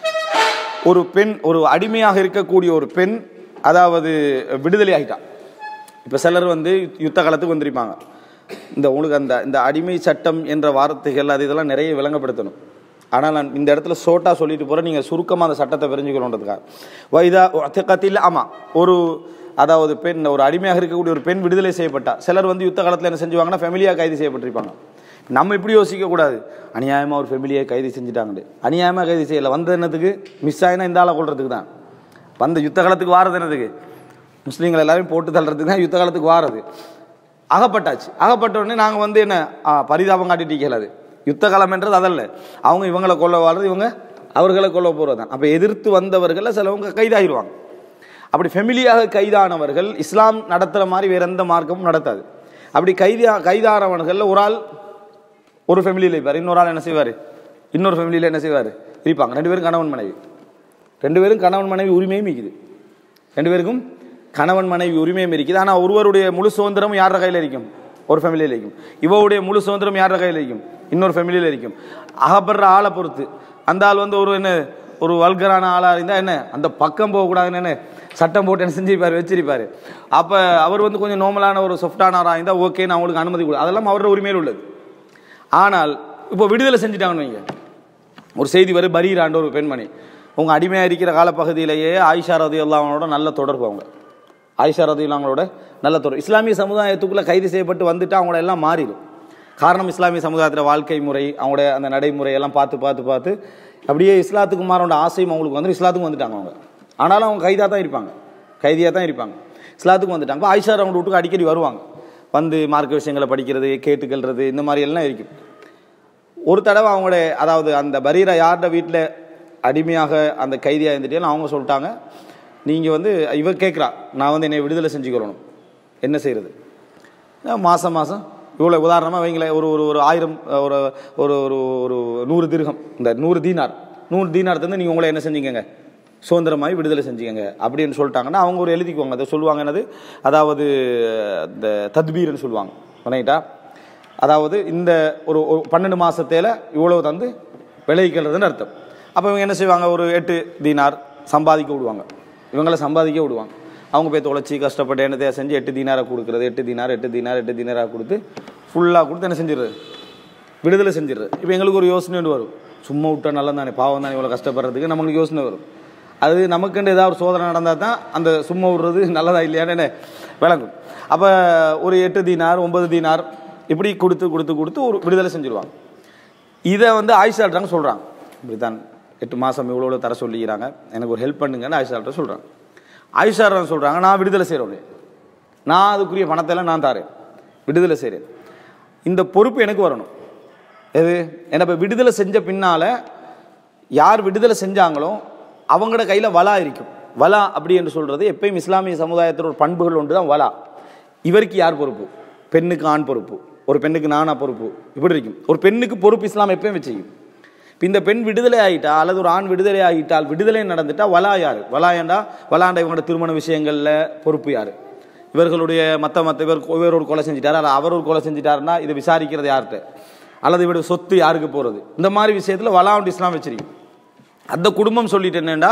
ஒரு பெண் ஒரு அடிமையாக இருக்கக்கூடிய ஒரு பெண் அதாவது விடுதலை ஆகிட்டா இப்போ சிலர் வந்து யுத்த காலத்துக்கு வந்திருப்பாங்க இந்த உங்களுக்கு அந்த இந்த அடிமை சட்டம் என்ற வார்த்தைகள் அது இதெல்லாம் நிறைய விளங்கப்படுத்தணும் ஆனால் நான் இந்த இடத்துல சோட்டா சொல்லிட்டு போகிறேன் நீங்கள் சுருக்கமாக அந்த சட்டத்தை தெரிஞ்சுக்கணுன்றதுக்காக வைதா திக்கத்தில் ஆமாம் ஒரு அதாவது பெண் ஒரு அடிமையாக இருக்கக்கூடிய ஒரு பெண் விடுதலை செய்யப்பட்டா சிலர் வந்து யுத்த காலத்தில் என்ன செஞ்சுவாங்கன்னா ஃபேமிலியாக கைது செய்யப்பட்டிருப்பாங்க நம்ம இப்படி யோசிக்கக்கூடாது அநியாயமாக ஒரு ஃபேமிலியை கைது செஞ்சுட்டாங்கட்டு அநியாயமாக கைது செய்யலை வந்த என்னத்துக்கு மிஸ் ஆகினா இந்த ஆளை கொள்றதுக்கு தான் வந்த யுத்த காலத்துக்கு வாரது என்னதுக்கு முஸ்லீம்கள் எல்லாரையும் போட்டு தள்ளுறதுக்கு தான் யுத்த காலத்துக்கு வாரது அகப்பட்டாச்சு அகப்பட்ட உடனே நாங்கள் வந்து என்ன ஆ, பரிதாபம் காட்டிட்டு கேளாது யுத்த காலம்ன்றது அதல்ல அவங்க இவங்களை கொல்ல வாழ்றது இவங்க அவர்களை கொல்ல போகிறது தான் அப்போ எதிர்த்து வந்தவர்களை சிலவங்க கைதாகிடுவாங்க அப்படி ஃபெமிலியாக கைதானவர்கள் இஸ்லாம் நடத்துகிற மாதிரி வேற எந்த மார்க்கமும் நடத்தாது அப்படி கைதா கைதானவர்களில் ஒரு ஆள் ஒரு ஃபேமிலியில் இருப்பார் இன்னொரு ஆள் என்ன செய்வார் இன்னொரு ஃபேமிலியில் என்ன செய்வார் இருப்பாங்க ரெண்டு பேரும் கணவன் மனைவி ரெண்டு பேரும் கணவன் மனைவி உரிமையும் இருக்குது ரெண்டு பேருக்கும் கணவன் மனைவி உரிமையும் இருக்குது ஆனால் ஒருவருடைய முழு சுதந்திரமும் யார கையில் இருக்கும் ஒரு ஃபேமிலியில் இருக்கும் இவருடைய முழு சுதந்திரம் யார கையில் இருக்கும் இன்னொரு ஃபேமிலியில் இருக்கும் அகப்படுற ஆளை பொறுத்து அந்த ஆள் வந்து ஒரு என்ன ஒரு வல்கரான ஆளாக இருந்தால் என்ன அந்த பக்கம் போகக்கூடாதுன்னு என்ன சட்டம் போட்டு என்ன செஞ்சிருப்பார் வச்சிருப்பார் அப்போ அவர் வந்து கொஞ்சம் நார்மலான ஒரு சாஃப்டான ஆளாக இருந்தால் ஓகே நான் அவங்களுக்கு அனுமதி கொடு அதெல்லாம் அவரோட உரிமையில் உள்ளது ஆனால் இப்போ விடுதலை செஞ்சுட்டாங்கன்னு வைங்க ஒரு செய்தி வரும் பரீரான்ற ஒரு பெண்மணி உங்க அடிமையாக இருக்கிற காலப்பகுதியிலேயே ஆயிஷா ரதி அல்லாமனோட நல்ல தொடர்பு அவங்க ஆயிஷா ரதி அவங்களோட நல்ல தொடர்பு இஸ்லாமிய சமுதாயத்துக்குள்ளே கைது செய்யப்பட்டு வந்துட்டு அவங்கள எல்லாம் மாறிடும் காரணம் இஸ்லாமிய சமுதாயத்தில் வாழ்க்கை முறை அவங்களுடைய அந்த நடைமுறை எல்லாம் பார்த்து பார்த்து பார்த்து அப்படியே இஸ்லாத்துக்கு மாறோட ஆசையும் அவங்களுக்கு வந்து இஸ்லாத்துக்கு வந்துட்டாங்க அவங்க ஆனாலும் அவங்க கைதாக தான் இருப்பாங்க கைதியாக தான் இருப்பாங்க இஸ்லாத்துக்கு வந்துட்டாங்க அப்ப ஆயிஷா அவங்க வீட்டுக்கு அடிக்கடி வருவாங்க வந்து மார்க்க விஷயங்களை படிக்கிறது கேட்டுக்கல்றது இந்த மாதிரி எல்லாம் இருக்கும் ஒரு தடவை அவங்களுடைய அதாவது அந்த பரீரா யார்ட வீட்டில் அடிமையாக அந்த கைதியாக இருந்துட்டேன்னு அவங்க சொல்லிட்டாங்க நீங்கள் வந்து இவ கேட்குறா நான் வந்து என்னை விடுதலை செஞ்சுக்கிறணும் என்ன செய்கிறது மாதம் மாதம் இவ்வளோ உதாரணமாக வைங்களேன் ஒரு ஒரு ஒரு ஆயிரம் ஒரு ஒரு ஒரு ஒரு நூறு திருகம் இந்த நூறு தீனார் நூறு தீனார்த்தந்து நீங்கள் உங்களை என்ன செஞ்சீங்கங்க சுதந்திரமாகி விடுதலை செஞ்சுக்கங்க அப்படின்னு சொல்லிட்டாங்கன்னா அவங்க ஒரு எழுதிக்குவாங்க அதை சொல்லுவாங்க என்னது அதாவது இந்த தத்பீர்னு சொல்லுவாங்க பண்ணிட்டா அதாவது இந்த ஒரு ஒரு பன்னெண்டு மாசத்துல இவ்வளவு தந்து விளைவிக்கிறதுன்னு அர்த்தம் அப்போ இவங்க என்ன செய்வாங்க ஒரு எட்டு தீனார் சம்பாதிக்க விடுவாங்க இவங்களை சம்பாதிக்க விடுவாங்க அவங்க போய் தொலைச்சி கஷ்டப்பட்டு என்னத்தையா செஞ்சு எட்டு தீனாரை கொடுக்குறது எட்டு தீனார் எட்டு தீனார் எட்டு தீனாராக கொடுத்து ஃபுல்லாக கொடுத்து என்ன செஞ்சிடுறது விடுதலை செஞ்சிடுறது இப்போ எங்களுக்கு ஒரு யோசனை ஒன்று வரும் சும்மா விட்டா நல்லா தானே பாவம் தானே இவ்வளோ கஷ்டப்படுறதுக்கு நமக்கு யோசனை வரும் அது நமக்குண்டு ஏதாவது ஒரு சோதனை நடந்தால் தான் அந்த சும்மா விடுறது நல்லதா இல்லையான்னு என்ன விளங்கும் அப்போ ஒரு எட்டு தீனார் ஒன்பது தீனார் இப்படி கொடுத்து கொடுத்து கொடுத்து ஒரு விடுதலை செஞ்சிருவாங்க இதை வந்து ஆயிஷால்ட்டாங்க சொல்கிறாங்க இப்படித்தான் எட்டு மாதம் இவ்வளோ இவ்வளோ தர சொல்லிக்கிறாங்க எனக்கு ஒரு ஹெல்ப் பண்ணுங்கன்னு ஆயிஷால்ட்ட சொல்கிறாங்க ஆயிஷாரன் சொல்கிறாங்க நான் விடுதலை செய்கிறவனே நான் அதுக்குரிய பணத்தெல்லாம் நான் தாரேன் விடுதலை செய்கிறேன் இந்த பொறுப்பு எனக்கு வரணும் எது என்ன இப்போ விடுதலை செஞ்ச பின்னால் யார் விடுதலை செஞ்சாங்களோ அவங்களோட கையில் வலா இருக்கும் வலா அப்படி என்று சொல்கிறது எப்பயும் இஸ்லாமிய சமுதாயத்தில் ஒரு பண்புகள் ஒன்று தான் வலா இவருக்கு யார் பொறுப்பு பெண்ணுக்கு ஆண் பொறுப்பு ஒரு பெண்ணுக்கு நானா பொறுப்பு இப்படி இருக்கும் ஒரு பெண்ணுக்கு பொறுப்பு இஸ்லாம் எப்பயும் வச்சுக்கும் இப்போ இந்த பெண் விடுதலை ஆகிட்டா அல்லது ஒரு ஆண் விடுதலை ஆகிட்டால் விடுதலை நடந்துட்டா வலா யார் வலாயண்டா வலாண்ட இவங்களோட திருமண விஷயங்களில் பொறுப்பு யார் இவர்களுடைய மற்ற மற்ற இவர் இவர் ஒரு கொலை செஞ்சிட்டாரு அல்ல அவர் ஒரு கொலை செஞ்சிட்டாருன்னா இதை விசாரிக்கிறது யார்கிட்ட அல்லது இவருடைய சொத்து யாருக்கு போகிறது இந்த மாதிரி விஷயத்தில் வலாவுண்டு இஸ்லாம் வச்சிருக்கும் அந்த குடும்பம் சொல்லிட்டு என்னென்னா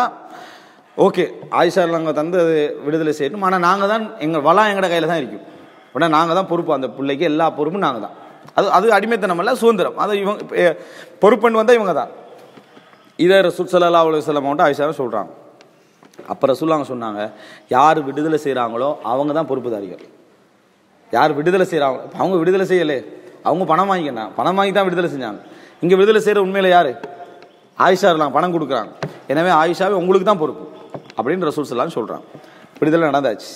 ஓகே ஆயிஷா நாங்கள் தந்து அது விடுதலை செய்யணும் ஆனால் நாங்கள் தான் எங்கள் வளம் எங்களோட கையில் தான் இருக்கும் உடனே நாங்கள் தான் பொறுப்பு அந்த பிள்ளைக்கு எல்லா பொறுப்பும் நாங்கள் தான் அது அது அடிமைத்தனம் அல்ல சுதந்திரம் அது இவங்க எ- பொறுப்புன்னு வந்தால் இவங்க தான் இதை ரசூல் சல்லா அலுவலம் மட்டும் ஆயிஷாவை சொல்கிறாங்க அப்போ ரசூல்லாங்க சொன்னாங்க யார் விடுதலை செய்கிறாங்களோ அவங்க தான் பொறுப்புதாரிகள் யார் விடுதலை செய்கிறாங்க அவங்க விடுதலை செய்யலே அவங்க பணம் வாங்கிக்கணும் பணம் வாங்கி தான் விடுதலை செஞ்சாங்க இங்கே விடுதலை செய்கிற உண்மையில யார் ஆயிஷா இருக்கலாம் பணம் கொடுக்குறாங்க எனவே ஆயிஷாவே உங்களுக்கு தான் பொறுப்பு அப்படின்னு ரசூல் சல்லாம் சொல்கிறாங்க விடுதலை நடந்தாச்சு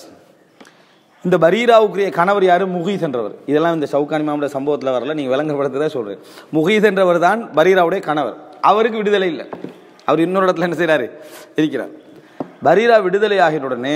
இந்த பரீராவுக்குரிய கணவர் யாரு முகீத் என்றவர் இதெல்லாம் இந்த ஷவுகானி மாமோட சம்பவத்தில் வரல நீங்கள் விளங்கப்படுத்த தான் சொல்கிறேன் முகீத் என்றவர் தான் பரீராவுடைய கணவர் அவருக்கு விடுதலை இல்லை அவர் இன்னொரு இடத்துல என்ன செய்கிறாரு இருக்கிறார் பரீரா விடுதலை ஆகின உடனே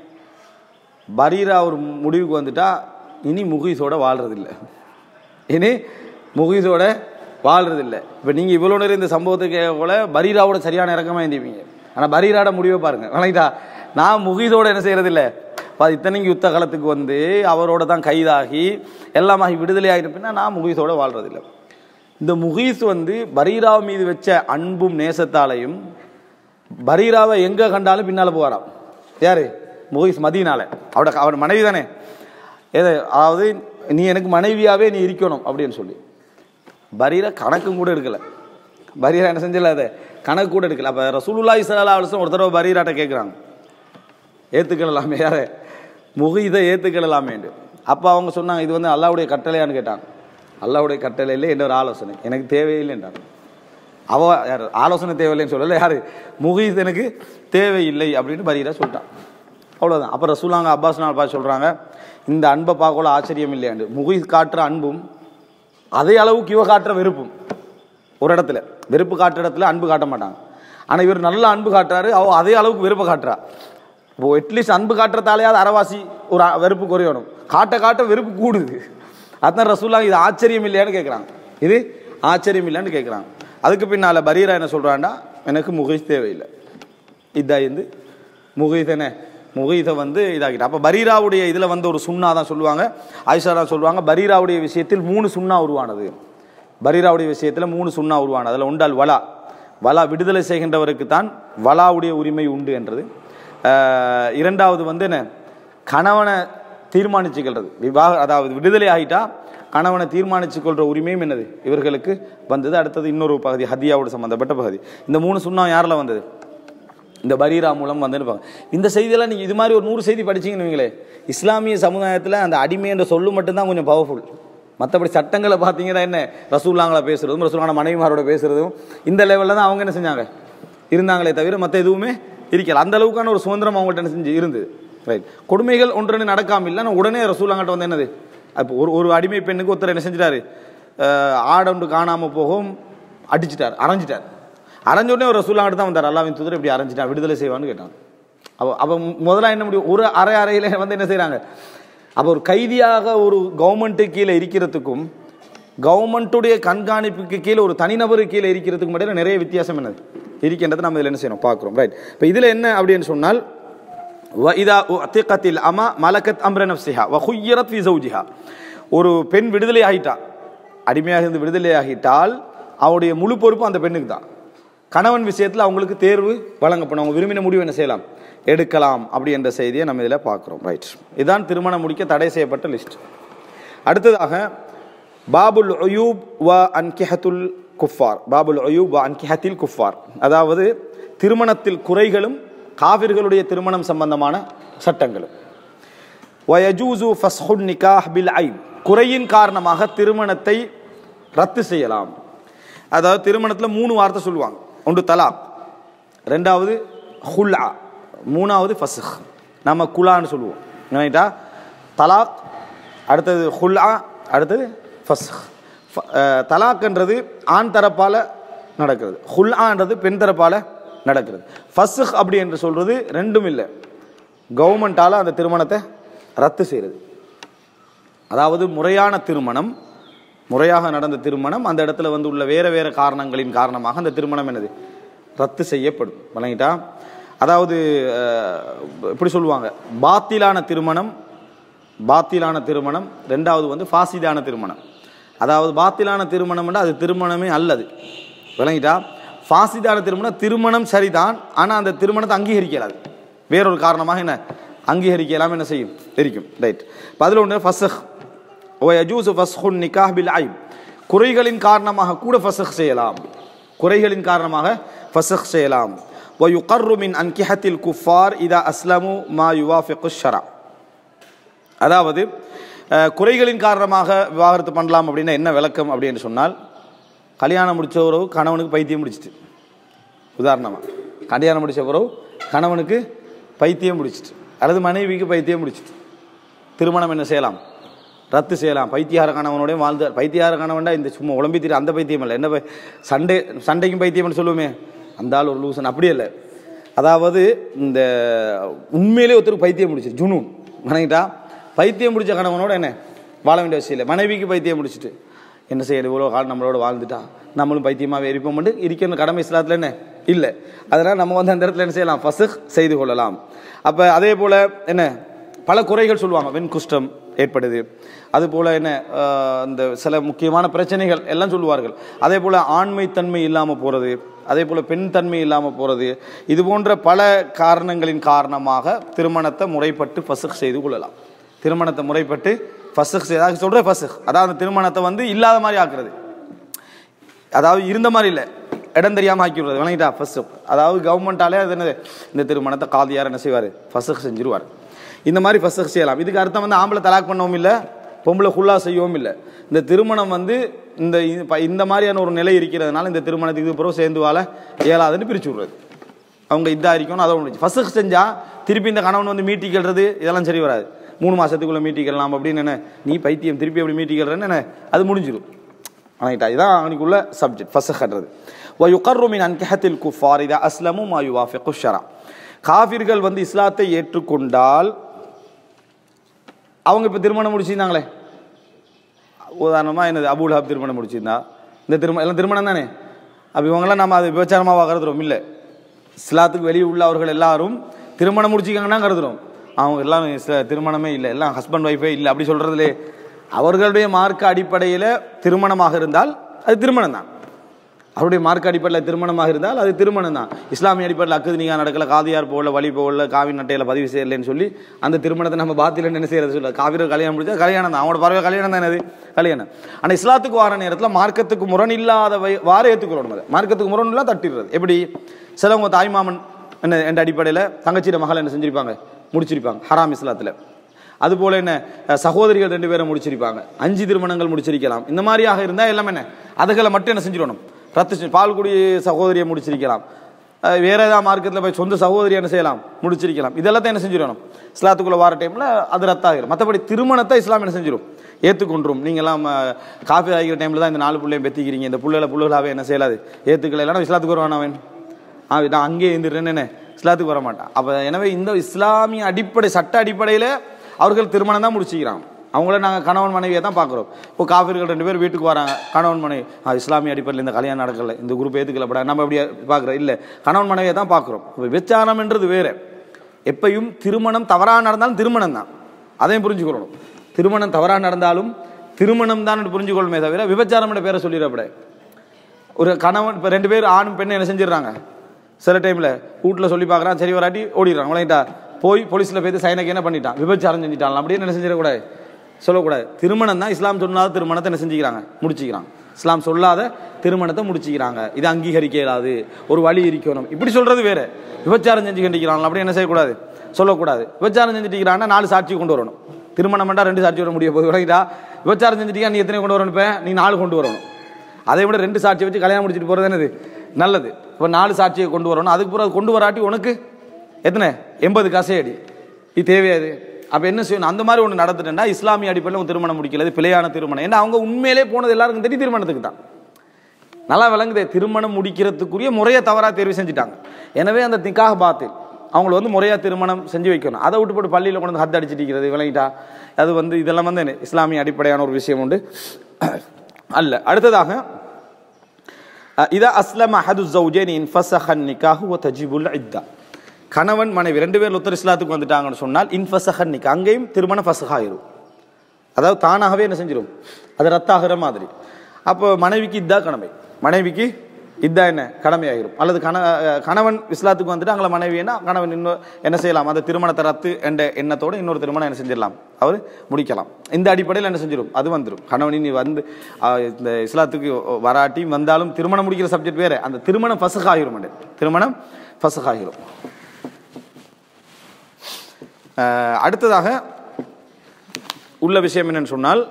பரீரா ஒரு முடிவுக்கு வந்துட்டா இனி முகீஸோட வாழ்றதில்ல இனி முகீஸோட வாழ்றதில்ல இப்போ நீங்கள் இவ்வளோ நேரம் இந்த சம்பவத்துக்கு போல பரீராவோட சரியான இறக்கமாக இருந்தீங்க ஆனால் பரீராட முடிவை பாருங்க வணங்கிட்டா நான் முகீஸோட என்ன செய்யறதில்ல அது இத்தனைக்கு யுத்த காலத்துக்கு வந்து அவரோட தான் கைதாகி எல்லாமாகி விடுதலை ஆகிட்ட பின்னா நான் முகீஸோட வாழ்றதில்லை இந்த முகீஸ் வந்து பரீரா மீது வச்ச அன்பும் நேசத்தாலையும் பரீராவை எங்க கண்டாலும் பின்னால போவாராம் யாரு முகீஸ் மதியனால அவட அவட மனைவி தானே ஏது அதாவது நீ எனக்கு மனைவியாவே நீ இருக்கணும் அப்படின்னு சொல்லி பரீரா கணக்கும் கூட எடுக்கல பரீரா என்ன செஞ்சல அதை கணக்கு கூட எடுக்கல அப்ப ரசூலுல்லாஹி ஸல்லல்லாஹு அலைஹி வஸல்லம் ஒரு தடவை பரீராட்ட கேட்குறாங்க ஏத்துக்கலாமே யாரு முகீதை ஏத்துக்கலாமே அப்ப அவங்க சொன்னாங்க இது வந்து அல்லாஹ்வுடைய கட்டளையான்னு கேட்டாங்க அல்லாஹ்வுடைய கட்டளையில என்ன ஒரு ஆலோசனை எனக்கு தேவையில்லைன்றாங்க அவ யார் ஆலோசனை தேவையில்லைன்னு சொல்லல யாரு முகீஸ் எனக்கு தேவையில்லை அப்படின்னு பரீரா சொல்லிட்டான் அவ்வளவுதான் அப்ப ரசூலாங்க அப்பாஸ் நாள் பார்த்து சொல்றாங்க இந்த அன்பை பார்க்கல ஆச்சரியம் இல்லையாண்டு முகீஸ் காட்டுற அன்பும் அதே அளவுக்கு இவ காட்டுற வெறுப்பும் ஒரு இடத்துல வெறுப்பு காட்டுற இடத்துல அன்பு காட்ட மாட்டாங்க ஆனா இவர் நல்ல அன்பு காட்டுறாரு அவ அதே அளவுக்கு வெறுப்பை காட்டுறா இப்போ அட்லீஸ்ட் அன்பு காட்டுறதாலேயாவது அறவாசி ஒரு அ- வெறுப்பு குறையணும் காட்ட காட்ட வெறுப்பு கூடுது அதான் ரசூலாங்க இது ஆச்சரியம் இல்லையான்னு கேட்குறாங்க இது ஆச்சரியம் இல்லைன்னு கேட்குறாங்க அதுக்கு பின்னால பரீரா என்ன சொல்றான்னா எனக்கு முகீஸ் தேவையில்லை இதான் வந்து முகீத் என்ன முகீதை வந்து இதாகிட்டு அப்போ பரீராவுடைய இதில் வந்து ஒரு சுண்ணா தான் சொல்லுவாங்க ஆயிஷா தான் சொல்லுவாங்க பரீராவுடைய விஷயத்தில் மூணு சுண்ணா உருவானது பரீராவுடைய விஷயத்தில் மூணு சுண்ணா உருவானது அதில் உண்டால் வலா வலா விடுதலை செய்கின்றவருக்கு தான் வலாவுடைய உரிமை உண்டு என்றது அஹ், இரண்டாவது வந்து என்ன கணவனை தீர்மானிச்சுக்கிறது விவாக அதாவது விடுதலை ஆகிட்டா கணவனை தீர்மானிச்சு கொள்ற உரிமையும் என்னது இவர்களுக்கு வந்தது அடுத்தது இன்னொரு பகுதி ஹதியாவோட சம்பந்தப்பட்ட பகுதி இந்த மூணு சுண்ணா யாரில் வந்தது இந்த பரீரா மூலம் வந்து இருப்பாங்க இந்த செய்தியெல்லாம் நீங்கள் இது மாதிரி ஒரு நூறு செய்தி படிச்சீங்கன்னு வைங்களே இஸ்லாமிய சமுதாயத்தில் அந்த அடிமை என்ற சொல்லு மட்டும்தான் கொஞ்சம் பவர்ஃபுல் மற்றபடி சட்டங்களை பார்த்தீங்கன்னா என்ன ரசூல்லாங்களை பேசுறதும் ரசூலான மனைவிமாரோட பேசுறதும் இந்த லெவலில் தான் அவங்க என்ன செஞ்சாங்க இருந்தாங்களே தவிர மற்ற எதுவுமே இருக்கல அந்த அளவுக்கான ஒரு சுதந்திரம் அவங்கள்ட்ட என்ன செஞ்சு இருந்தது ரைட் கொடுமைகள் ஒன்று நடக்காம இல்லை ஆனால் உடனே ரசூலாங்கிட்ட வந்து என்னது அப்போ ஒரு ஒரு அடிமை பெண்ணுக்கு ஒருத்தர் என்ன செஞ்சிட்டாரு அஹ், ஆடை ஒன்று காணாமல் போகவும் அடிச்சிட்டார் அரைஞ்சிட்டார் அரைஞ்ச உடனே ஒரு ரசூலாங்கிட்ட தான் வந்தார் அல்லாவின் தூதர் இப்படி அரைஞ்சிட்டான் விடுதலை செய்வான்னு கேட்டான் அப்போ அப்போ முதல்ல என்ன முடியும் ஒரு அரை அறையில் வந்து என்ன செய்கிறாங்க அப்போ ஒரு கைதியாக ஒரு கவர்மெண்ட்டு கீழே இருக்கிறதுக்கும் கவர்மெண்ட்டுடைய கண்காணிப்புக்கு கீழே ஒரு தனிநபரு கீழே இருக்கிறதுக்கும் இடையில நிறைய வித்தியாசம் என்னது இருக்கின்றது நம்ம இதில் என்ன செய்யணும் பார்க்குறோம் ரைட் இப்போ இதில் என்ன அப்படின்னு சொன்னால் وإذا أعتقت الأمة ملكت أمر نفسها وخيرت في زوجها ஒரு பெண் விடுதலை ஆகிட்டா அடிமையாக இருந்து விடுதலை ஆகிட்டால் அவருடைய முழு பொறுப்பும் அந்த பெண்ணுக்கு தான் கணவன் விஷயத்தில் அவங்களுக்கு தேர்வு வழங்கப்படும் அவங்க விரும்பின முடிவு என்ன செய்யலாம் எடுக்கலாம் அப்படி என்ற செய்தியை நம்ம இதில் பார்க்குறோம் ரைட் இதுதான் திருமணம் முடிக்க தடை செய்யப்பட்ட லிஸ்ட் அடுத்ததாக பாபுல் ஒயூப் வ அன்கிஹத்துல் குஃபார் பாபுல் ஒயூப் வ அன்கிஹத்தில் குஃபார் அதாவது திருமணத்தில் குறைகளும் காவிர்களுடைய திருமணம் சம்பந்தமான சட்டங்களும் வயஜூசு ஃபஸ்ஹுன் நிகாஹ் பில் ஐப் குறையின் காரணமாக திருமணத்தை ரத்து செய்யலாம் அதாவது திருமணத்தில் மூணு வார்த்தை சொல்லுவாங்க ஒன்று தலாக் ரெண்டாவது ஹுல்லா மூணாவது ஃபஸ்ஹ் நம்ம குலான்னு சொல்லுவோம் என்னட்டா தலாக் அடுத்தது ஹுல்லா அடுத்தது ஃபஸ்ஹ் ஃப- அஹ், தலாக்ன்றது ஆண் தரப்பால் நடக்கிறது ஹுல்லான்றது பெண் தரப்பால் நடக்கிறது ஃபஸ்ஹ் அப்படி என்று சொல்றது ரெண்டும் இல்லை கவர்மெண்ட்டால் அந்த திருமணத்தை ரத்து செய்கிறது அதாவது முறையான திருமணம் முறையாக நடந்த திருமணம் அந்த இடத்துல வந்து உள்ள வேற வேற காரணங்களின் காரணமாக அந்த திருமணம் என்னது ரத்து செய்யப்படும் வழங்கிட்டா அதாவது அஹ், இப்படி சொல்லுவாங்க பாத்திலான திருமணம் பாத்திலான திருமணம் ரெண்டாவது வந்து ஃபாசிதான திருமணம் அதாவது பாத்திலான திருமணம்னா அது திருமணமே அல்லது விளங்கிட்டா ஃபாசிதான திருமணம் திருமணம் சரிதான் ஆனால் அந்த திருமணத்தை அங்கீகரிக்கலாது வேறொரு காரணமாக என்ன அங்கீகரிக்கலாம் என்ன செய்யும் தெரியும் ரைட் பதில் ஒன்று ஃபசஹ் ஒயஜூசு ஃபஸ்ஹுன் நிகாஹ் பில் ஐப் குறைகளின் காரணமாக கூட ஃபசஹ் செய்யலாம் குறைகளின் காரணமாக ஃபசஹ் செய்யலாம் ويقر من أنكحة الكفار إذا أسلموا ما يوافق الشرع அதாவது அஹ், குறைகளின் காரணமாக விவாகரத்து பண்ணலாம் அப்படின்னா என்ன விளக்கம் அப்படின்னு சொன்னால் கல்யாணம் முடிச்ச உறவு கணவனுக்கு பைத்தியம் முடிச்சிட்டு உதாரணமாக கல்யாணம் முடிச்ச உறவு கணவனுக்கு பைத்தியம் முடிச்சிட்டு அல்லது மனைவிக்கு பைத்தியம் முடிச்சிட்டு திருமணம் என்ன செய்யலாம் ரத்து செய்யலாம் பைத்தியார கணவனோடய வாழ்ந்து பைத்தியார கணவன்டா இந்த சும்மா உடம்பி தீர அந்த பைத்தியம் இல்லை என்ன பை- சண்டை சண்டைக்கும் பைத்தியம்னு சொல்லுவோமே அந்த ஆள் ஒரு லூசன் அப்படியே இல்லை அதாவது இந்த உண்மையிலே ஒருத்தருக்கு பைத்தியம் முடிச்சு ஜுனூன் வணங்கிட்டா பைத்தியம் முடிச்ச கணவனோட என்ன வாழ வேண்டிய அவசியம் இல்லை மனைவிக்கு பைத்தியம் முடிச்சிட்டு என்ன செய்யறது இவ்வளோ காலம் நம்மளோட வாழ்ந்துட்டா நம்மளும் பைத்தியமாகவே இருப்போம் இருக்கின்ற கடமை இஸ்லாத்தில் என்ன இல்லை அதனால் நம்ம வந்து அந்த இடத்துல என்ன செய்யலாம் ஃபசக் செய்து கொள்ளலாம் அப்போ அதே போல் என்ன பல குறைகள் சொல்லுவாங்க வெண்குஷ்டம் ஏற்படுது அது போல் என்ன ஆஹ், இந்த சில முக்கியமான பிரச்சனைகள் எல்லாம் சொல்லுவார்கள் அதே போல் ஆண்மைத்தன்மை இல்லாமல் போகிறது அதே போல் பெண் தன்மை இல்லாமல் போகிறது இது போன்ற பல காரணங்களின் காரணமாக திருமணத்தை முறைப்பட்டு ஃபசக் செய்து கொள்ளலாம் திருமணத்தை முறைப்பட்டு ஃபசக் செய்ய சொல்கிற ஃபசக் அதாவது அந்த திருமணத்தை வந்து இல்லாத மாதிரி ஆக்குறது அதாவது இருந்த மாதிரி இல்லை இடம் தெரியாமல் ஆக்கி விடுறது வணங்கிட்டா ஃபஸ்ட்டு அதாவது கவர்மெண்ட்டாலே அது என்னது இந்த திருமணத்தை காதியார் என்ன செய்வார் ஃபஸ்ட் செஞ்சிருவார் இந்த மாதிரி ஃபஸ்ட் செய்யலாம் இதுக்கு அர்த்தம் வந்து ஆம்பளை தலாக் பண்ணவும் இல்லை பொம்பளை ஃபுல்லாக செய்யவும் இல்லை இந்த திருமணம் வந்து இந்த இது- ப- இந்த மாதிரியான ஒரு நிலை இருக்கிறதுனால இந்த திருமணத்துக்கு இது பிறகு சேர்ந்து வாழ இயலாதுன்னு பிரிச்சு விடுறது அவங்க இதா இருக்கணும் அதை ஒன்று ஃபஸ்ட் செஞ்சால் திருப்பி இந்த கணவன் வந்து மீட்டிக்கிறது இதெல்லாம் சரி வராது மூணு மாசத்துக்குள்ள மீட்டிக்கலாம் அப்படின்னு என்ன நீ பைத்தியம் திருப்பி எப்படி மீட்டிக்கிறன்னு என்ன அது முடிஞ்சிடும் ஆனாயிட்டா இதான் அவனுக்குள்ள சப்ஜெக்ட் ஃபசஹ்ன்றது ويقر من أنكحة الكفار إذا أسلموا ما يوافق الشرع காஃபிர்கள் வந்து இஸ்லாத்தை ஏற்றுக்கொண்டால் அவங்க இப்போ திருமணம் முடிச்சிருந்தாங்களே உதாரணமாக என்னது அபுல் ஹப் திருமணம் முடிச்சிருந்தா இந்த திருமணம் எல்லாம் திருமணம் தானே அப்போ இவங்கெல்லாம் நம்ம அது விபச்சாரமாக கருதுறோம் இல்லை இஸ்லாத்துக்கு வெளியே உள்ளவர்கள் எல்லாரும் திருமணம் முடிச்சிக்காங்கன்னா கருதுறோம் அவங்க எல்லாம் இஸ்ல- திருமணமே இல்லை எல்லாம் ஹஸ்பண்ட் ஒய்ஃபே இல்லை அப்படி சொல்கிறதுலே அவர்களுடைய மார்க்க அடிப்படையில் திருமணமாக இருந்தால் அது திருமணம் தான் அவருடைய மார்க் அடிப்படையில் திருமணமாக இருந்தால் அது திருமணம் தான் இஸ்லாமிய அடிப்படையில் அக்குது நீங்க நடக்கல காதியார் போகல வழி போகல காவி நட்டையில் பதிவு செய்யலைன்னு சொல்லி அந்த திருமணத்தை நம்ம பாத்தியில் என்ன செய்யறது சொல்ல காவிர கல்யாணம் முடிச்சா கல்யாணம் தான் அவங்களோட பறவை கல்யாணம் தான் அது கல்யாணம் ஆனால் இஸ்லாத்துக்கு வார நேரத்தில் மார்க்கத்துக்கு முரண் இல்லாத வை- வார ஏற்றுக்கொள்ளணும் அதை மார்க்கத்துக்கு முரண் இல்லாத தட்டிடுறது எப்படி சிலவங்க தாய்மாமன் என்ன என்ற அடிப்படையில் தங்கச்சியிட மகள் என்ன செஞ்சிருப்பாங்க முடிச்சிருப்பாங்க ஹராம் இஸ்லாத்தில் அதுபோல என்ன அஹ், சகோதரிகள் ரெண்டு பேரும் முடிச்சிருப்பாங்க அஞ்சு திருமணங்கள் முடிச்சிருக்கலாம் இந்த மாதிரியாக இருந்தால் எல்லாம் என்ன அதுகளை மட்டும் என்ன செஞ்சிடணும் ரத்து செஞ்சு- பால்குடி சகோதரியை முடிச்சிருக்கலாம் அஹ், வேற ஏதாவது மார்க்கெட்டில் போய் சொந்த சகோதரி என்ன செய்யலாம் முடிச்சிருக்கலாம் இதெல்லாம் என்ன செஞ்சிடணும் இஸ்லாத்துக்குள்ள வார டைமில் அது ரத்தாகிடும் மற்றபடி திருமணத்தை இஸ்லாம் என்ன செஞ்சிடும் ஏற்றுக்கொன்றும் நீங்களாம் காஃபி ஆகிற டைமில் தான் இந்த நாலு பிள்ளையும் பெத்திக்கிறீங்க இந்த புள்ளைகளை புள்ளைகளாவே என்ன செய்யலாது ஏற்றுக்கல இல்லைன்னா இஸ்லாத்துக்கு வருவான் அவன் ஆ நான் அங்கேயே இருந்துடுறேன்னு என்ன இஸ்லாத்துக்கு வர மாட்டான் அப்போ எனவே இந்த இஸ்லாமிய அடிப்படை சட்ட அடிப்படையில் அவர்கள் திருமணம் தான் முடிச்சுக்கிறாங்க அவங்கள நாங்கள் கணவன் மனைவியை தான் பார்க்குறோம் இப்போ காவிர்கள் ரெண்டு பேர் வீட்டுக்கு வராங்க கணவன் மனைவி ஆ இஸ்லாமிய அடிப்படையில் இந்த கல்யாணம் நடக்கல இந்த குரூப் ஏற்றுக்கலப்படா நம்ம அப்படி பார்க்குறோம் இல்லை கணவன் மனைவியை தான் பார்க்குறோம் இப்போ விபச்சாரம்ன்றது வேறு எப்பயும் திருமணம் தவறாக நடந்தாலும் திருமணம் தான் அதையும் புரிஞ்சுக்கொள்ளணும் திருமணம் தவறாக நடந்தாலும் திருமணம் தான் புரிஞ்சுக்கொள்ளுமே தவிர விபச்சாரம் பேரை சொல்லிடப்படாது ஒரு கணவன் இப்போ ரெண்டு பேர் ஆணும் பெண்ணும் என்ன செஞ்சிடுறாங்க சில டைமில் வீட்டில் சொல்லி பார்க்குறான் சரி வராட்டி ஓடிடுறான் விளையாட்டா போய் போலீஸில் போய் சைனக்கு என்ன பண்ணிட்டான் விபச்சாரம் செஞ்சுட்டான் அப்படியே என்ன செஞ்சிடக்கூடாது சொல்லக்கூடாது திருமணம் தான் இஸ்லாம் சொல்லாத திருமணத்தை என்ன செஞ்சுக்கிறாங்க முடிச்சுக்கிறாங்க இஸ்லாம் சொல்லாத திருமணத்தை முடிச்சுக்கிறாங்க இது அங்கீகரிக்க இயலாது ஒரு வழி இருக்கணும் இப்படி சொல்றது வேற விபச்சாரம் செஞ்சு கண்டிக்கிறாங்க அப்படி என்ன செய்யக்கூடாது சொல்லக்கூடாது விபச்சாரம் செஞ்சுட்டு நாலு சாட்சி கொண்டு வரணும் திருமணம் பண்ணா ரெண்டு சாட்சி வர முடிய போகுது விளங்கிட்டா விபச்சாரம் செஞ்சுட்டீங்க நீ எத்தனை கொண்டு வரணும் இப்போ நீ நாலு கொண்டு வரணும் அதை விட ரெண்டு சாட்சியை வச்சு கல்யாணம் முடிச்சிட்டு போகிறது என்னது நல்லது இப்போ நாலு சாட்சியை கொண்டு வரணும் அதுக்கு பிறகு கொண்டு வராட்டி உனக்கு எத்தனை எண்பது காசையடி இது தேவையாது அப்போ என்ன செய்யணும் அந்த மாதிரி ஒன்று நடந்துட்டேன்னா இஸ்லாமிய அடிப்படையில் உன் திருமணம் முடிக்கல இது பிழையான திருமணம் ஏன்னா அவங்க உண்மையிலே போனது எல்லாருக்கும் தெரியும் திருமணத்துக்கு தான் நல்லா விளங்குதே திருமணம் முடிக்கிறதுக்குரிய முறையை தவறாக தேர்வு செஞ்சுட்டாங்க எனவே அந்த நிக்காக பாத்தில் அவங்கள வந்து முறையாக திருமணம் செஞ்சு வைக்கணும் அதை விட்டு போட்டு பள்ளியில் கொண்டு வந்து ஹத் அடிச்சிட்டிருக்கிறது விளங்கிட்டா அது வந்து இதெல்லாம் வந்து என்ன இஸ்லாமிய அடிப்படையான ஒரு விஷயம் உண்டு அல்ல அடுத்ததாக இதா அஸ்லம் அஹது ஜவுஜேன் இன்ஃபசஹன் நிக்காஹு வ தஜிபுல் இத்தா கணவன் மனைவி ரெண்டு பேர் உத்தர இஸ்லாத்துக்கு வந்துட்டாங்கன்னு சொன்னால் இன்ஃபசஹன் நிக்கா அங்கேயும் திருமணம் ஃபசஹாயிரும் அதாவது தானாகவே என்ன செஞ்சிடும் அது ரத்தாகிற மாதிரி அப்போ மனைவிக்கு இதா கடமை மனைவிக்கு இதா என்ன கடமையாகிரும் அல்லது கண கணவன் இஸ்லாத்துக்கு வந்துட்டு அங்கே மனைவினா கணவன் இன்னும் என்ன செய்யலாம் அந்த திருமணத்தை ரத்து என்ற எண்ணத்தோடு இன்னொரு திருமணம் என்ன செஞ்சிடலாம் அவர் முடிக்கலாம் இந்த அடிப்படையில் என்ன செஞ்சிடும் அது வந்துடும் கணவன் நீ வந்து அஹ், இந்த இஸ்லாத்துக்கு வராட்டி வந்தாலும் திருமணம் முடிக்கிற சப்ஜெக்ட் வேற அந்த திருமணம் ஃபசகாகிரும் அண்டு. திருமணம் ஃபசகாகிரும் அஹ், அடுத்ததாக உள்ள விஷயம் என்னன்னு சொன்னால்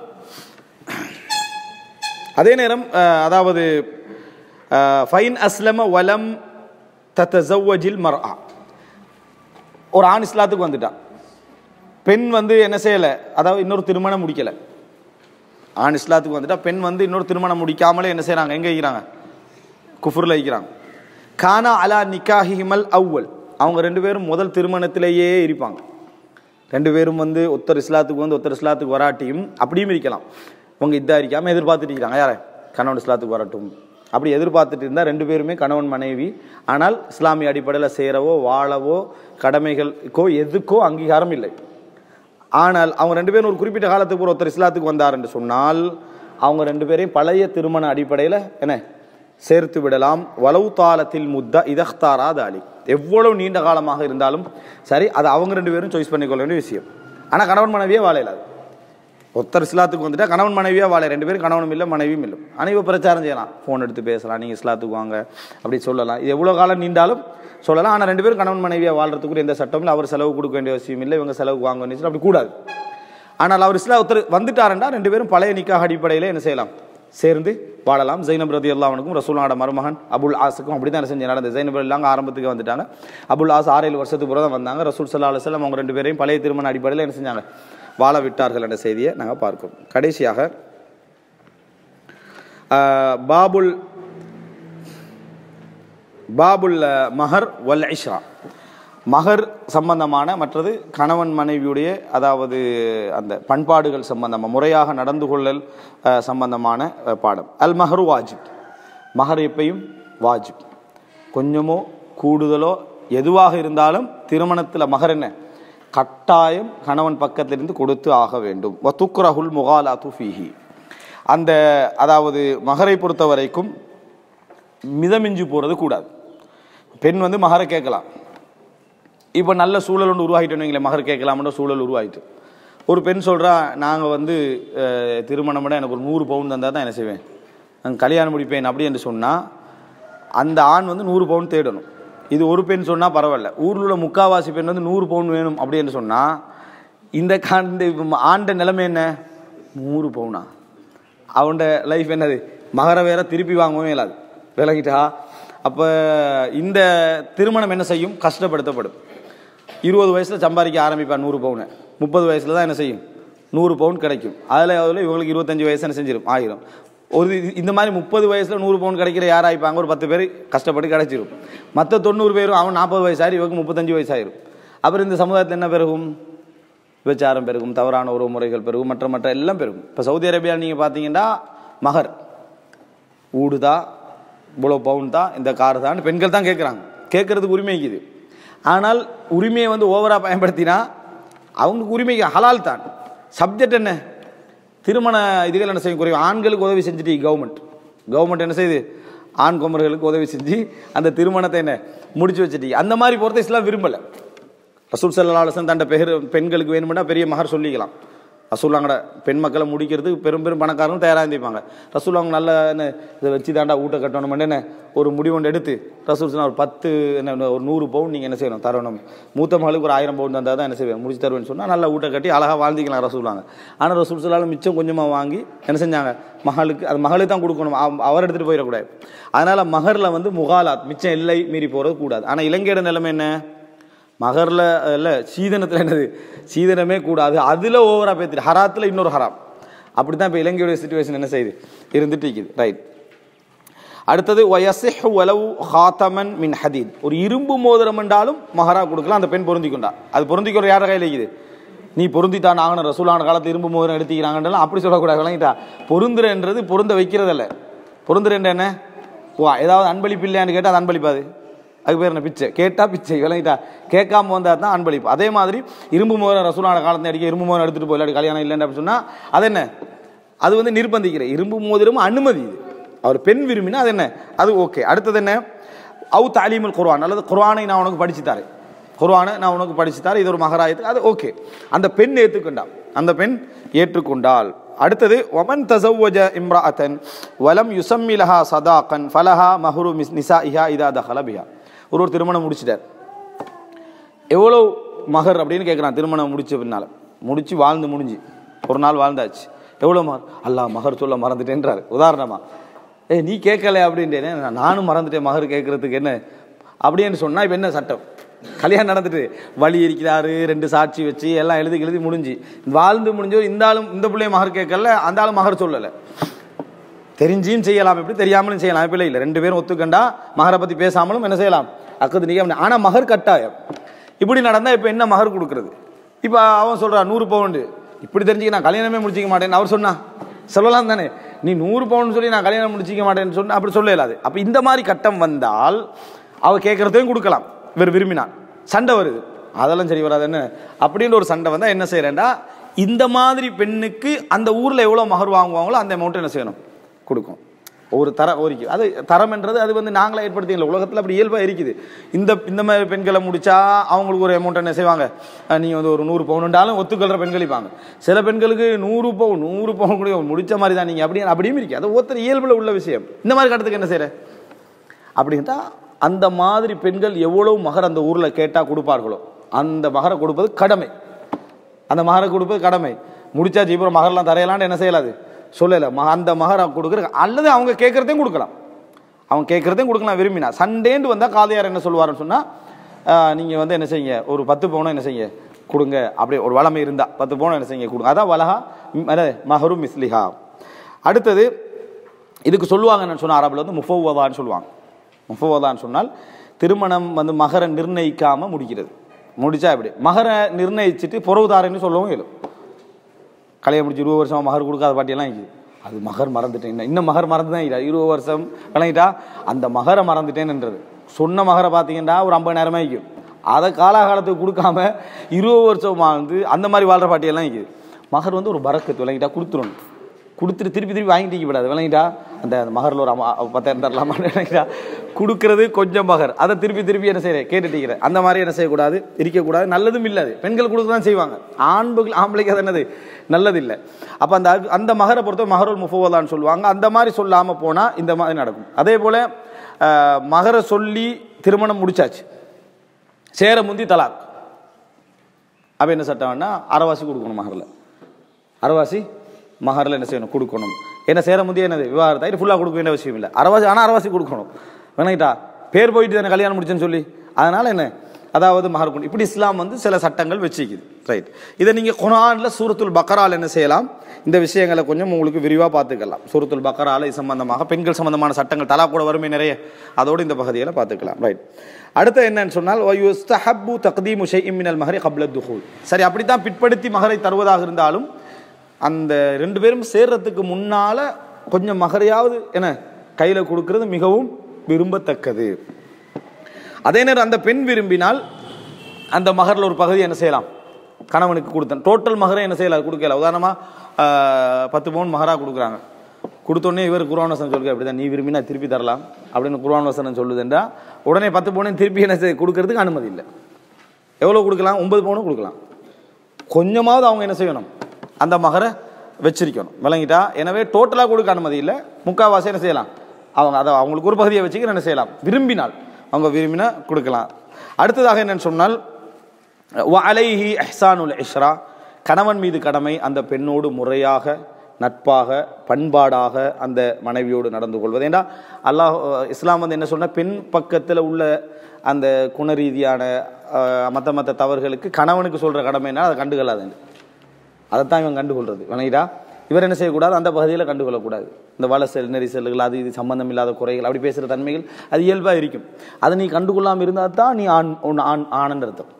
அதே நேரம் அஹ், அதாவது அஹ், ஃபைன் அஸ்லம வலம் தத்தஜல் மர்ஆ ஒரு ஆண் இஸ்லாத்துக்கு வந்துட்டான் பெண் வந்து என்ன செய்யலை அதாவது இன்னொரு திருமணம் முடிக்கலை ஆண் இஸ்லாத்துக்கு வந்துட்டா பெண் வந்து இன்னொரு திருமணம் முடிக்காமலே என்ன செய்கிறாங்க எங்கே இருக்கிறாங்க குஃபுரில் இருக்கிறாங்க கானா அலா நிக்காஹிமல் அவ்வல் அவங்க ரெண்டு பேரும் முதல் திருமணத்திலேயே இருப்பாங்க ரெண்டு பேரும் வந்து ஒருத்தர் இஸ்லாத்துக்கு வந்து ஒருத்தர் இஸ்லாத்துக்கு வராட்டியும் அப்படியும் இருக்கலாம் அவங்க இதா இருக்காமல் எதிர்பார்த்துட்டு இருக்கிறாங்க யாரை கணவன் இஸ்லாத்துக்கு வரட்டும் அப்படி எதிர்பார்த்துட்டு இருந்தால் ரெண்டு பேருமே கணவன் மனைவி ஆனால் இஸ்லாமிய அடிப்படையில் சேரவோ வாழவோ கடமைகளுக்கோ எதுக்கோ அங்கீகாரம் இல்லை ஆனால் அவங்க ரெண்டு பேரும் ஒரு குறிப்பிட்ட காலத்துக்கு ஒரு ஒருத்தர் இஸ்லாத்துக்கு வந்தார் என்று சொன்னால் அவங்க ரெண்டு பேரையும் பழைய திருமண அடிப்படையில் என்ன சேர்த்து விடலாம் வலவு தாளத்தில் முத்தா இதஹ்தாரா தாலி எவ்வளவு நீண்ட காலமாக இருந்தாலும் சரி அது அவங்க ரெண்டு பேரும் சாய்ஸ் பண்ணிக்கொள்ள வேண்டிய விஷயம் ஆனால் கணவன் மனைவியே வாழையிலாது ஒருத்தர் இஸ்லாத்துக்கு வந்துட்டா கணவன் மனைவியா வாழ ரெண்டு பேரும் கணவனும் இல்லை மனைவியும் இல்லை ஆனால் இவ பிரச்சாரம் செய்யலாம் ஃபோன் எடுத்து பேசலாம் நீங்கள் இஸ்லாத்துக்கு வாங்க அப்படி சொல்லலாம் இது எவ்வளோ காலம் நீண்டாலும் சொல்லலாம் ஆனால் ரெண்டு பேரும் கணவன் மனைவியா வாழ்றதுக்கு எந்த சட்டமும் இல்லை அவர் செலவு கொடுக்க வேண்டிய அவசியம் இல்லை இவங்க செலவுக்கு வாங்க வேண்டிய அவசியம் அப்படி கூடாது ஆனால் அவர் இஸ்லா ஒருத்தர் வந்துட்டாருண்டா ரெண்டு பேரும் பழைய நிக்காக அடிப்படையில் என்ன செய்யலாம் சேர்ந்து வாழலாம் ஜைனப் ரதி அல்லாவனுக்கும் ரசூலான மருமகன் அபுல் ஆஸுக்கும் அப்படி தான் செஞ்சு நடந்தது ஜைனப் இல்லாங்க ஆரம்பத்துக்கு வந்துட்டாங்க அபுல் ஆஸ் ஆறு ஏழு வருஷத்துக்கு பிறகு தான் வந்தாங்க ரசூல் சல்லா அலுவலம் அவங்க ரெண்டு பேரையும் பழைய திருமண அடிப்படையில் என்ன செஞ்சாங்க வாழ விட்டார்கள் என்ற செய்தியை நாங்கள் பார்க்கிறோம் கடைசியாக ஆஹ், பாபுல் பாபுல் அஹ், மஹர் வல் இஷ்ரா மகர் சம்பந்தமான மற்றது கணவன் மனைவியுடைய அதாவது அந்த பண்பாடுகள் சம்பந்தமாக முறையாக நடந்து கொள்ளல் அஹ், சம்பந்தமான அஹ், பாடம் அல் மஹரு வாஜிப் மஹர் எப்பையும் வாஜிப் கொஞ்சமோ கூடுதலோ எதுவாக இருந்தாலும் திருமணத்தில் மகர் என்ன கட்டாயம் கணவன் பக்கத்திலிருந்து கொடுத்து ஆக வேண்டும் வத்துக்ரஹுல் முகாலாத்து ஃபீஹி அந்த அதாவது மகரை பொறுத்த வரைக்கும் மிதமிஞ்சி போகிறது கூடாது பெண் வந்து மகரை கேட்கலாம் இப்போ நல்ல சூழல் ஒன்று உருவாகிட்டோம் வைங்களேன் மகர் கேட்கலாம்ன்ற சூழல் உருவாகிட்டு ஒரு பெண் சொல்கிறா நாங்கள் வந்து அஹ், திருமணம் விட எனக்கு ஒரு நூறு பவுன் தந்தால் தான் என்ன செய்வேன் நான் கல்யாணம் முடிப்பேன் அப்படி என்று சொன்னால் அந்த ஆண் வந்து நூறு பவுன் தேடணும் இது ஒரு பெண் சொன்னால் பரவாயில்ல ஊரில் உள்ள முக்காவாசி பெண் வந்து நூறு பவுன் வேணும் அப்படி என்று சொன்னால் இந்த கா- இந்த ஆண்ட நிலைமை என்ன நூறு பவுனா அவனோட லைஃப் என்னது மகர வேற திருப்பி வாங்கவே இயலாது விலகிட்டா அப்போ இந்த திருமணம் என்ன செய்யும் கஷ்டப்படுத்தப்படும் இருபது வயசில் சம்பாதிக்க ஆரம்பிப்பான் நூறு பவுனை முப்பது வயசில் தான் என்ன செய்யும் நூறு பவுன் கிடைக்கும் அதில் அதில் இவங்களுக்கு இருபத்தஞ்சு வயசு என்ன செஞ்சிடும் ஆயிரும் ஒரு இது- இந்த மாதிரி முப்பது வயசில் நூறு பவுன் கிடைக்கிற யார் ஆயிப்பாங்க ஒரு பத்து பேர் கஷ்டப்பட்டு கிடைச்சிரும் மற்ற தொண்ணூறு பேரும் அவன் நாற்பது வயசாயிரும் இவருக்கு முப்பத்தஞ்சு வயசாயிரும் அப்புறம் இந்த சமுதாயத்தில் என்ன பெருகும் விபச்சாரம் பெருகும் தவறான உறவு முறைகள் பெருகும் மற்ற மற்ற எல்லாம் பெருகும் இப்போ சவுதி அரேபியா நீங்கள் பார்த்தீங்கன்னா மகர் ஊடுதா இவ்வளோ பவுன் தான் இந்த கார் தான் பெண்கள் தான் கேட்குறாங்க கேட்கறதுக்கு உரிமை இருக்குது ஆனால் உரிமையை வந்து ஓவராக பயன்படுத்தினா அவங்களுக்கு உரிமை ஹலால் தான் சப்ஜெக்ட் என்ன திருமண இதுகள் என்ன செய்யும் குறையும் ஆண்களுக்கு உதவி செஞ்சுட்டு கவர்மெண்ட் கவர்மெண்ட் என்ன செய்யுது ஆண் குமர்களுக்கு உதவி செஞ்சு அந்த திருமணத்தை என்ன முடிச்சு வச்சுட்டீங்க அந்த மாதிரி போகிறத இஸ்லாம் விரும்பலை ரசூல் சல்லா அலுவலம் தண்ட பெரு பெண்களுக்கு வேணும்னா பெரிய மகர் சொல்லிக்கலாம் ரசூல்லாங்கட பெண் மக்களை முடிக்கிறதுக்கு பெரும் பெரும் பணக்காரங்களும் தயாராக இருந்திருப்பாங்க ரசூல் அவங்க நல்ல என்ன இதை வச்சு தாண்டா ஊட்ட கட்டணும் என்ன ஒரு முடிவு ஒன்று எடுத்து ரசூல் சொன்னா ஒரு பத்து என்ன ஒரு நூறு பவுன் நீங்கள் என்ன செய்யணும் தரணும் மூத்த மகளுக்கு ஒரு ஆயிரம் பவுன் தந்தால் தான் என்ன செய்வேன் முடிச்சு தருவேன்னு சொன்னால் நல்லா ஊட்ட கட்டி அழகாக வாழ்ந்திக்கலாம் ரசூலாங்க ஆனால் ரசூல் சொல்லாலும் மிச்சம் கொஞ்சமாக வாங்கி என்ன செஞ்சாங்க மகளுக்கு அது மகளுக்கு தான் கொடுக்கணும் அவ- அவர் எடுத்துகிட்டு போயிடக்கூடாது அதனால் மகரில் வந்து முகாலாத் மிச்சம் எல்லை மீறி போகிறது கூடாது ஆனால் இலங்கையோட நிலைமை என்ன மகரில் இல்லை சீதனத்தில் என்னது சீதனமே கூடாது அதில் ஓவராக பேத்துட்டு ஹராத்தில் இன்னொரு ஹராம் அப்படி தான் இப்போ இலங்கையுடைய சுச்சுவேஷன் என்ன செய்யுது இருந்துட்டு இருக்குது ரைட் அடுத்தது வயசிஹ் வலவு ஹாத்தமன் மின் ஹதீத் ஒரு இரும்பு மோதிரம் என்றாலும் மகரா கொடுக்கலாம் அந்த பெண் பொருந்திக்கொண்டா அது பொருந்திக்கிற யார கையில் இருக்குது நீ பொருந்தித்தான் ஆகணும் ரசூலான காலத்து இரும்பு மோதிரம் எடுத்துக்கிறாங்கன்றலாம் அப்படி சொல்லக்கூடாது விளங்கிட்டா பொருந்துறன்றது பொருந்த வைக்கிறதல்ல பொருந்துறன்ற என்ன ஓ ஏதாவது அன்பளிப்பு இல்லையான்னு கேட்டால் அது அன்பளிப்பாது அதுக்கு பேர் என்ன பிச்சை கேட்டா பிச்சை விளங்கிட்டா கேட்காம வந்தா தான் அன்பளிப்பு அதே மாதிரி இரும்பு மோதிரம் ரசூலான காலத்தை அடிக்க இரும்பு மோதிரம் எடுத்துட்டு போய் இல்லாட்டி கல்யாணம் இல்லைன்னு அப்படி சொன்னா அது என்ன அது வந்து நிர்பந்திக்கிற இரும்பு மோதிரம் அனுமதி இது அவர் பெண் விரும்பினா அது என்ன அது ஓகே அடுத்தது என்ன அவு தாலீமுல் குர்ஆன் அல்லது குர்ஆனை நான் உனக்கு படிச்சு தரேன் குர்ஆனை நான் உனக்கு படிச்சு தரேன் இது ஒரு மகராயத்து அது ஓகே அந்த பெண் ஏற்றுக்கொண்டாள் அந்த பெண் ஏற்றுக்கொண்டாள் அடுத்தது ஒமன் தசவ்வஜ இம்ராஅத்தன் வலம் யுசம்மி லஹா சதாகன் ஃபலஹா மஹ்ரு மிஸ் நிசாஇஹா இதா தஹல பிஹா ஒரு ஒரு திருமணம் முடிச்சிட்டார் எவ்வளோ மகர் அப்படின்னு கேட்குறான் திருமணம் முடிச்ச பின்னால் முடிச்சு வாழ்ந்து முடிஞ்சு ஒரு நாள் வாழ்ந்தாச்சு எவ்வளோ மகர் அல்லாஹ் மகர் சொல்ல மறந்துட்டேன்றாரு உதாரணமா ஏ நீ கேட்கல அப்படின்ட்டேனே நான் நானும் மறந்துட்டேன் மகர் கேட்கறதுக்கு என்ன அப்படின்னு சொன்னா இப்போ என்ன சட்டம் கல்யாணம் நடந்துட்டு வழி இருக்கிறாரு ரெண்டு சாட்சி வச்சு எல்லாம் எழுதி எழுதி முடிஞ்சு வாழ்ந்து முடிஞ்சோ இந்த ஆளும் இந்த பிள்ளைய மகர் கேட்கல அந்த ஆளும் மகர் சொல்லலை தெரிஞ்சியும் செய்யலாம் எப்படி தெரியாமலும் செய்யலாம் இப்போ இல்லை ரெண்டு பேரும் ஒத்துக்கண்டா மகரை பற்றி பேசாமலும் என்ன செய்யலாம் அக்கது நீங்க ஆனால் மகர் கட்டாயம் இப்படி நடந்தால் இப்போ என்ன மகர் கொடுக்குறது இப்போ அவன் சொல்கிறான் நூறு பவுண்டு இப்படி தெரிஞ்சுக்க நான் கல்யாணமே முடிச்சிக்க மாட்டேன்னு அவர் சொன்னா சொல்லலாம் தானே நீ நூறு பவுன் சொல்லி நான் கல்யாணம் முடிச்சிக்க மாட்டேன்னு சொன்னா அப்படி சொல்ல இயலாது அப்போ இந்த மாதிரி கட்டம் வந்தால் அவ கேட்குறதையும் கொடுக்கலாம் இவர் விரும்பினான் சண்டை வருது அதெல்லாம் சரி வராது என்ன அப்படின்ற ஒரு சண்டை வந்தால் என்ன செய்யறேன்டா இந்த மாதிரி பெண்ணுக்கு அந்த ஊரில் எவ்வளோ மகர் வாங்குவாங்களோ அந்த அமௌண்ட் என்ன செய்யணும் கொடுக்கும் ஒரு தர ஒரு அது தரம்ன்றது அது வந்து நாங்களே ஏற்படுத்திக்கல உலகத்தில் அப்படி இயல்பாக இருக்குது இந்த இந்த மாதிரி பெண்களை முடிச்சா அவங்களுக்கு ஒரு அமௌண்ட் என்ன செய்வாங்க அஹ் நீங்க வந்து ஒரு நூறு பவுனுண்டாலும் ஒத்துக்கொள்கிற பெண்கள் இருப்பாங்க சில பெண்களுக்கு நூறு பவுன் நூறு பவுன் கூட முடிச்ச மாதிரி தான் நீங்கள் அப்படி அப்படியும் இருக்கு அது ஒருத்தர் இயல்பில் உள்ள விஷயம் இந்த மாதிரி கட்டத்துக்கு என்ன செய்கிற அப்படின்ட்டா அந்த மாதிரி பெண்கள் எவ்வளவு மகர் அந்த ஊரில் கேட்டால் கொடுப்பார்களோ அந்த மகரை கொடுப்பது கடமை அந்த மகரை கொடுப்பது கடமை முடிச்சா ஜீபுரம் மகர்லாம் தரையலான்னு என்ன செய்யலாது சொல்லலை மக அந்த மகரை கொடுக்குற அல்லது அவங்க கேட்குறதையும் கொடுக்கலாம் அவங்க கேட்குறதையும் கொடுக்கலாம் விரும்பினா சண்டேன்னு வந்தால் காதையார் என்ன சொல்லுவாருன்னு சொன்னால் நீங்கள் வந்து என்ன செய்யுங்க ஒரு பத்து பவுனம் என்ன செய்யுங்க கொடுங்க அப்படியே ஒரு வளமை இருந்தா பத்து பவுனம் என்ன செய்யுங்க கொடுங்க அதான் வலஹா ம், அதாவது மஹரு மிஸ்லிஹா அடுத்தது இதுக்கு சொல்லுவாங்க என்ன சொன்ன அரபில் வந்து முஃபவதான்னு சொல்லுவாங்க முஃபவதான்னு சொன்னால் திருமணம் வந்து மகரை நிர்ணயிக்காம முடிக்கிறது முடிச்சா இப்படி மகரை நிர்ணயிச்சுட்டு புறவுதாரன்னு சொல்லவும் இயலும் கல்யாணம் முடிச்சு இருபது வருஷமா மகர் கொடுக்காத பாட்டியெல்லாம் இருக்குது அது மகர் மறந்துட்டேன் இன்னும் இன்னும் மகர் மறந்து தான் இல்லை இருபது வருஷம் விளங்கிட்டா அந்த மகரை மறந்துட்டேன்ன்றது சொன்ன மகரை பார்த்தீங்கன்னா ஒரு ஐம்பதாயிரமா இருக்கும் அதை காலாகாலத்துக்கு கொடுக்காம இருபது வருஷம் வாழ்ந்து அந்த மாதிரி வாழ்கிற பாட்டியெல்லாம் இருக்குது மகர் வந்து ஒரு பறக்கத்து விளங்கிட்டா கொடுத்துடணும் கொடுத்துட்டு திருப்பி திருப்பி வாங்கிட்டு விடாது விளங்கிட்டா அந்த அந்த மகரில் ஒரு அம்மா பத்தாயிரம் தரலாமா நினைக்கிறா கொடுக்கறது கொஞ்சம் மகர் அதை திருப்பி திருப்பி என்ன செய்யறேன் கேட்டுட்டீங்க அந்த மாதிரி என்ன செய்யக்கூடாது இருக்கக்கூடாது நல்லதும் இல்லை அது பெண்கள் கொடுக்க தான் செய்வாங்க ஆண்புகள் ஆம்பளைக்கு அது என்னது நல்லது இல்லை அப்போ அந்த அகு- அந்த மகரை பொறுத்த மகருல் முஃபவதான்னு சொல்லுவாங்க அந்த மாதிரி சொல்லாமல் போனால் இந்த மாதிரி நடக்கும் அதே போல் மகரை சொல்லி திருமணம் முடிச்சாச்சு சேர முந்தி தலாக் அப்போ என்ன சட்டம்னா அரைவாசி கொடுக்கணும் மகரில் அரைவாசி மகரில் என்ன செய்யணும் கொடுக்கணும் என்ன சேர முந்தைய என்னது விவாகரத்தை இது ஃபுல்லாக கொடுக்க வேண்டிய அவசியம் இல்லை அரைவாசி ஆனால் அரைவாசி கொடுக்கணும் வேணாயிட்டா பேர் போயிட்டு தானே கல்யாணம் முடிச்சேன்னு சொல்லி அதனால் என்ன அதாவது மகர் கொண்டு இப்படி இஸ்லாம் வந்து சில சட்டங்கள் வச்சுக்குது ரைட் இதை நீங்கள் குரானில் சூரத்துல் பக்கரால் என்ன செய்யலாம் இந்த விஷயங்களை கொஞ்சம் உங்களுக்கு விரிவாக பார்த்துக்கலாம் சூரத்துல் பக்கரால இது சம்பந்தமாக பெண்கள் சம்பந்தமான சட்டங்கள் தலா கூட வருமே நிறைய அதோடு இந்த பகுதியில் பார்த்துக்கலாம் ரைட் அடுத்து என்னன்னு சொன்னால் யுஸ்தஹப்பு தக்தீமு ஷைஇம் மினல் மஹரி கப்ல துஹூல் சரி அப்படி தான் பிற்படுத்தி மகரை தருவதாக இருந்தாலும் அந்த ரெண்டு பேரும் சேர்றதுக்கு முன்னால கொஞ்சம் மகரையாவது என்ன கையில் கொடுக்கிறது மிகவும் விரும்பத்தக்கது அதே நேரம் அந்த பெண் விரும்பினால் அந்த மகரில் ஒரு பகுதி என்ன செய்யலாம் கணவனுக்கு கொடுத்தேன் டோட்டல் மகரை என்ன செய்யலாம் கொடுக்கல உதாரணமாக பத்து பவுன் மகரா கொடுக்குறாங்க கொடுத்தோடனே இவர் குரான் வசனம் சொல்லுங்க அப்படிதான் நீ விரும்பினா திருப்பி தரலாம் அப்படின்னு குரான் வசனம் சொல்லுதுன்றா உடனே பத்து பவுனையும் திருப்பி என்ன செய்ய கொடுக்கறதுக்கு அனுமதி இல்லை எவ்வளோ கொடுக்கலாம் ஒன்பது பவுனும் கொடுக்கலாம் கொஞ்சமாவது அவங்க என்ன செய்யணும் அந்த மகரை வச்சிருக்கணும் விளங்கிட்டா எனவே டோட்டலாக கொடுக்க அனுமதி இல்லை முக்கால்வாசி என்ன செய்யலாம் அவங்க அதை அவங்களுக்கு ஒரு பகுதியை வச்சுக்க என்ன செய்யலாம் விரும்பினால் அவங்க விரும்பினா கொடுக்கலாம் அடுத்ததாக என்னன்னு சொன்னால் அலைஹி எஹ்சானுல் இஷ்ரா கணவன் மீது கடமை அந்த பெண்ணோடு முறையாக நட்பாக பண்பாடாக அந்த மனைவியோடு நடந்து கொள்வது ஏண்டா அல்லாஹ் இஸ்லாம் வந்து என்ன சொன்னா பெண் பக்கத்தில் உள்ள அந்த குண ரீதியான மற்ற மற்ற தவறுகளுக்கு கணவனுக்கு சொல்கிற கடமைன்னா அதை கண்டுகொள்ளாதுன்னு அதைத்தான் இவன் கண்டுகொள்றது வணங்கிட்டா இவர் என்ன செய்யக்கூடாது அந்த பகுதியில் கண்டுகொள்ளக்கூடாது இந்த வளசல் நெரிசல்கள் அது இது சம்பந்தம் இல்லாத குறைகள் அப்படி பேசுகிற தன்மைகள் அது இயல்பாக இருக்கும் அதை நீ கண்டுகொள்ளாமல் இருந்தால் தான் நீ ஆண் ஒன்று ஆண் ஆனன்னு அர்த்தம்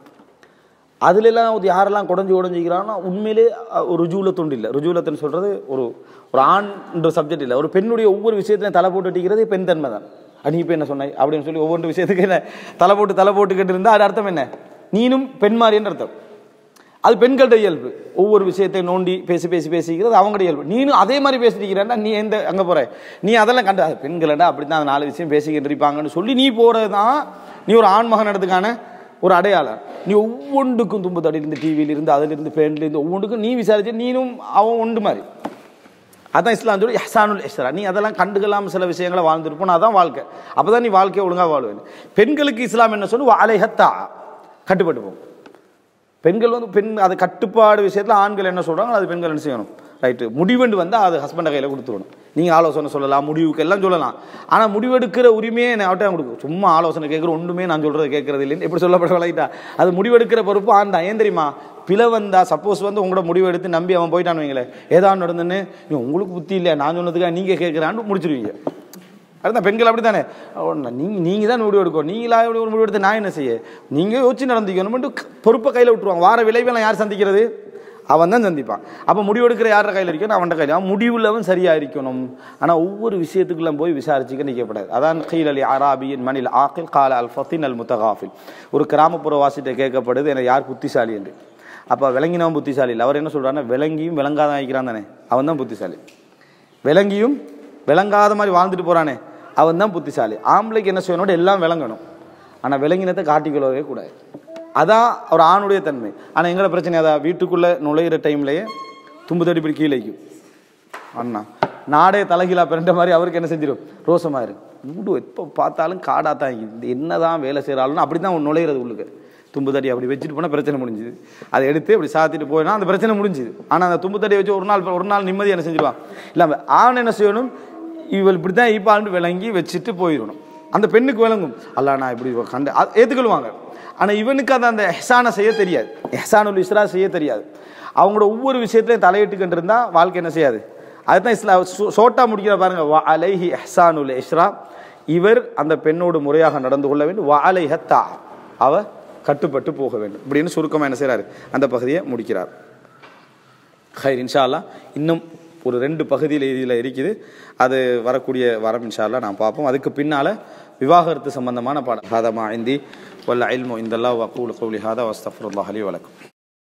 அதுல எல்லாம் ஒரு யாரெல்லாம் குடஞ்சி உடஞ்சிக்கிறான்னா உண்மையிலே அஹ், ஒரு ருஜூலத்துண்டு இல்லை ருஜூலத்துன்னு சொல்றது ஒரு ஒரு ஆண்ன்ற சப்ஜெக்ட் இல்லை ஒரு பெண்ணுடைய ஒவ்வொரு விஷயத்திலையும் தலை போட்டு அடிக்கிறது பெண் தன்மை தான் அஹ், நீ இப்போ என்ன சொன்னாய் அப்படின்னு சொல்லி ஒவ்வொரு விஷயத்துக்கு என்ன தலை போட்டு தலை போட்டுக்கிட்டு இருந்தால் அது அர்த்தம் என்ன நீனும் பெண் மாதிரின்னு அர்த்தம் அது பெண்கள்ட இயல்பு ஒவ்வொரு விஷயத்தை நோண்டி பேசி பேசி பேசிக்கிறது அவங்களோட இயல்பு நீனும் அதே மாதிரி பேசிக்கிறேன்னா நீ எந்த அங்கே போற நீ அதெல்லாம் கண்டு அது பெண்களடா அப்படி தான் நாலு விஷயம் பேசிக்கிட்டு இருப்பாங்கன்னு சொல்லி நீ போறது தான் நீ ஒரு ஆண் மகன் இடத்துக்கான ஒரு அடையாளம் நீ ஒவ்வொன்றுக்கும் தும்பு தடியிலிருந்து டிவியிலிருந்து அதிலிருந்து பேண்ட்லேருந்து ஒவ்வொன்றுக்கும் நீ விசாரிச்சு நீனும் அவன் ஒன்று மாதிரி அதான் இஸ்லாம் சொல்லி எஹ்சானுல் இஸ்ரா நீ அதெல்லாம் கண்டுக்கலாம் சில விஷயங்களை வாழ்ந்துருப்போம் அதான் வாழ்க்கை அப்பதான் நீ வாழ்க்கையை ஒழுங்கா வாழ்வேன் பெண்களுக்கு இஸ்லாம் என்ன சொல்லு அலைஹத்தா கட்டுப்பட்டு போகும் பெண்கள் வந்து பெண் அது கட்டுப்பாடு விஷயத்தில் ஆண்கள் என்ன சொல்றாங்க அது பெண்கள் என்ன செய்யணும் ரைட்டு முடிவெண்டு வந்தால் அது ஹஸ்பண்டை கையில் கொடுத்துடணும் நீங்கள் ஆலோசனை சொல்லலாம் முடிவுக்கு எல்லாம் சொல்லலாம் ஆனால் முடிவெடுக்கிற உரிமையே என்ன அவட்ட கொடுக்கும் சும்மா ஆலோசனை கேட்குற ஒன்றுமே நான் சொல்கிறது கேட்கறது இல்லைன்னு எப்படி சொல்லப்பட வளைக்கிட்டா அது முடிவெடுக்கிற பொறுப்பு ஆண் தான் ஏன் தெரியுமா பிள வந்தா சப்போஸ் வந்து உங்களோட முடிவெடுத்து நம்பி அவன் போயிட்டான்னு வைங்களேன் ஏதாவது நடந்துன்னு "நீ உங்களுக்கு புத்தி இல்லையா நான் சொன்னதுக்காக நீங்கள் கேட்குறான்னு முடிச்சிருவீங்க அதுதான் பெண்கள் அப்படி தானே நீங்கள் நீங்கள் தான் முடிவு எடுக்கணும் நீங்களா எப்படி ஒரு முடிவு எடுத்து நான் என்ன செய்ய நீங்கள் யோசிச்சு நடந்துக்கணும்னு பொறுப்பை கையில் விட்டுருவாங்க வார விளைவெல்லாம் யார் சந்திக்கிறது அவன் தான் சந்திப்பான் அப்போ முடிவு எடுக்கிற யார கையில் இருக்கணும் அவன்கிட்ட கையில் அவன் முடிவுள்ளவன் சரியாக இருக்கணும் ஆனால் ஒவ்வொரு விஷயத்துக்குள்ள போய் விசாரிச்சுக்க நிற்கப்படாது அதான் கீழ் அலி அராபியின் மணில் ஆக்கில் கால அல் ஃபத்தின் அல் முத்தகாஃபில் ஒரு கிராமப்புற வாசிட்ட கேட்கப்படுது எனக்கு யார் புத்திசாலி என்று அப்போ விளங்கினவன் புத்திசாலி இல்லை அவர் என்ன சொல்றாருன்னா விளங்கியும் விளங்காதான் ஆகிக்கிறான் தானே அவன் தான் புத்திசாலி விளங்கியும் விளங்காத மாதிரி வாழ்ந்துட்டு போறானே அவன் தான் புத்திசாலி ஆம்பளைக்கு என்ன செய்யணும் எல்லாம் விளங்கணும் ஆனால் விளங்கினத்தை காட்டிக்கொள்ளவே கூடாது அதான் ஒரு ஆணுடைய தன்மை ஆனால் எங்களோட பிரச்சனை அதான் வீட்டுக்குள்ளே நுழையிற டைம்லேயே தும்பு தடி இப்படி கீழே வைக்கும் அண்ணா நாடே தலைகீழா பிறண்ட மாதிரி அவருக்கு என்ன செஞ்சிடும் ரோசமாயிரு வீடு எப்போ பார்த்தாலும் காடாக தான் இந்த என்னதான் வேலை செய்கிறாலும் அப்படி தான் நுழையிறது உள்ளுக்கு தும்பு தடி அப்படி வச்சுட்டு போனால் பிரச்சனை முடிஞ்சுது அதை எடுத்து அப்படி சாத்திட்டு போயினா அந்த பிரச்சனை முடிஞ்சுது ஆனால் அந்த தும்பு தடியை வச்சு ஒரு நாள் ஒரு நாள் நிம்மதி என்ன செஞ்சிருவான் இல்லாம ஆண் என்ன செய்யணும் இவள் இப்படி தான் ஈப்பாண்டு விளங்கி வச்சுட்டு போயிடணும் அந்த பெண்ணுக்கு விளங்கும் அல்ல நான் இப்படி கண்டு அது ஏற்றுக்கொள்வாங்க ஆனால் இவனுக்கு அது அந்த எஹ்சானை செய்ய தெரியாது எஹ்சானுல் இஸ்ரா செய்ய தெரியாது அவங்களோட ஒவ்வொரு விஷயத்திலையும் தலையிட்டுக்கிட்டு இருந்தால் வாழ்க்கை என்ன செய்யாது அதுதான் இஸ்லா சோ- சோட்டா முடிக்கிற பாருங்க வா அலைஹி எஹ்சானுல் இஸ்ரா இவர் அந்த பெண்ணோடு முறையாக நடந்து கொள்ள வேண்டும் வா அலைஹ தா அவ கட்டுப்பட்டு போக வேண்டும் இப்படின்னு சுருக்கமாக என்ன செய்றாரு அந்த பகுதியை முடிக்கிறார் ஹைர் இன்ஷா அல்லாஹ் இன்னும் ஒரு ரெண்டு பகுதியில் இதில் இருக்குது அது வரக்கூடிய வாரம் இன்ஷா அல்லாஹ் நான் பார்ப்போம் அதுக்கு பின்னால் விவாகரத்து சம்பந்தமான பாடம் ஹாதமா இந்தி வல்ல இல்மு இந்தல்லா வக்கூல் கௌலி ஹாதா வஸ்தஃபுல்லாஹ் அலி வலக்கும்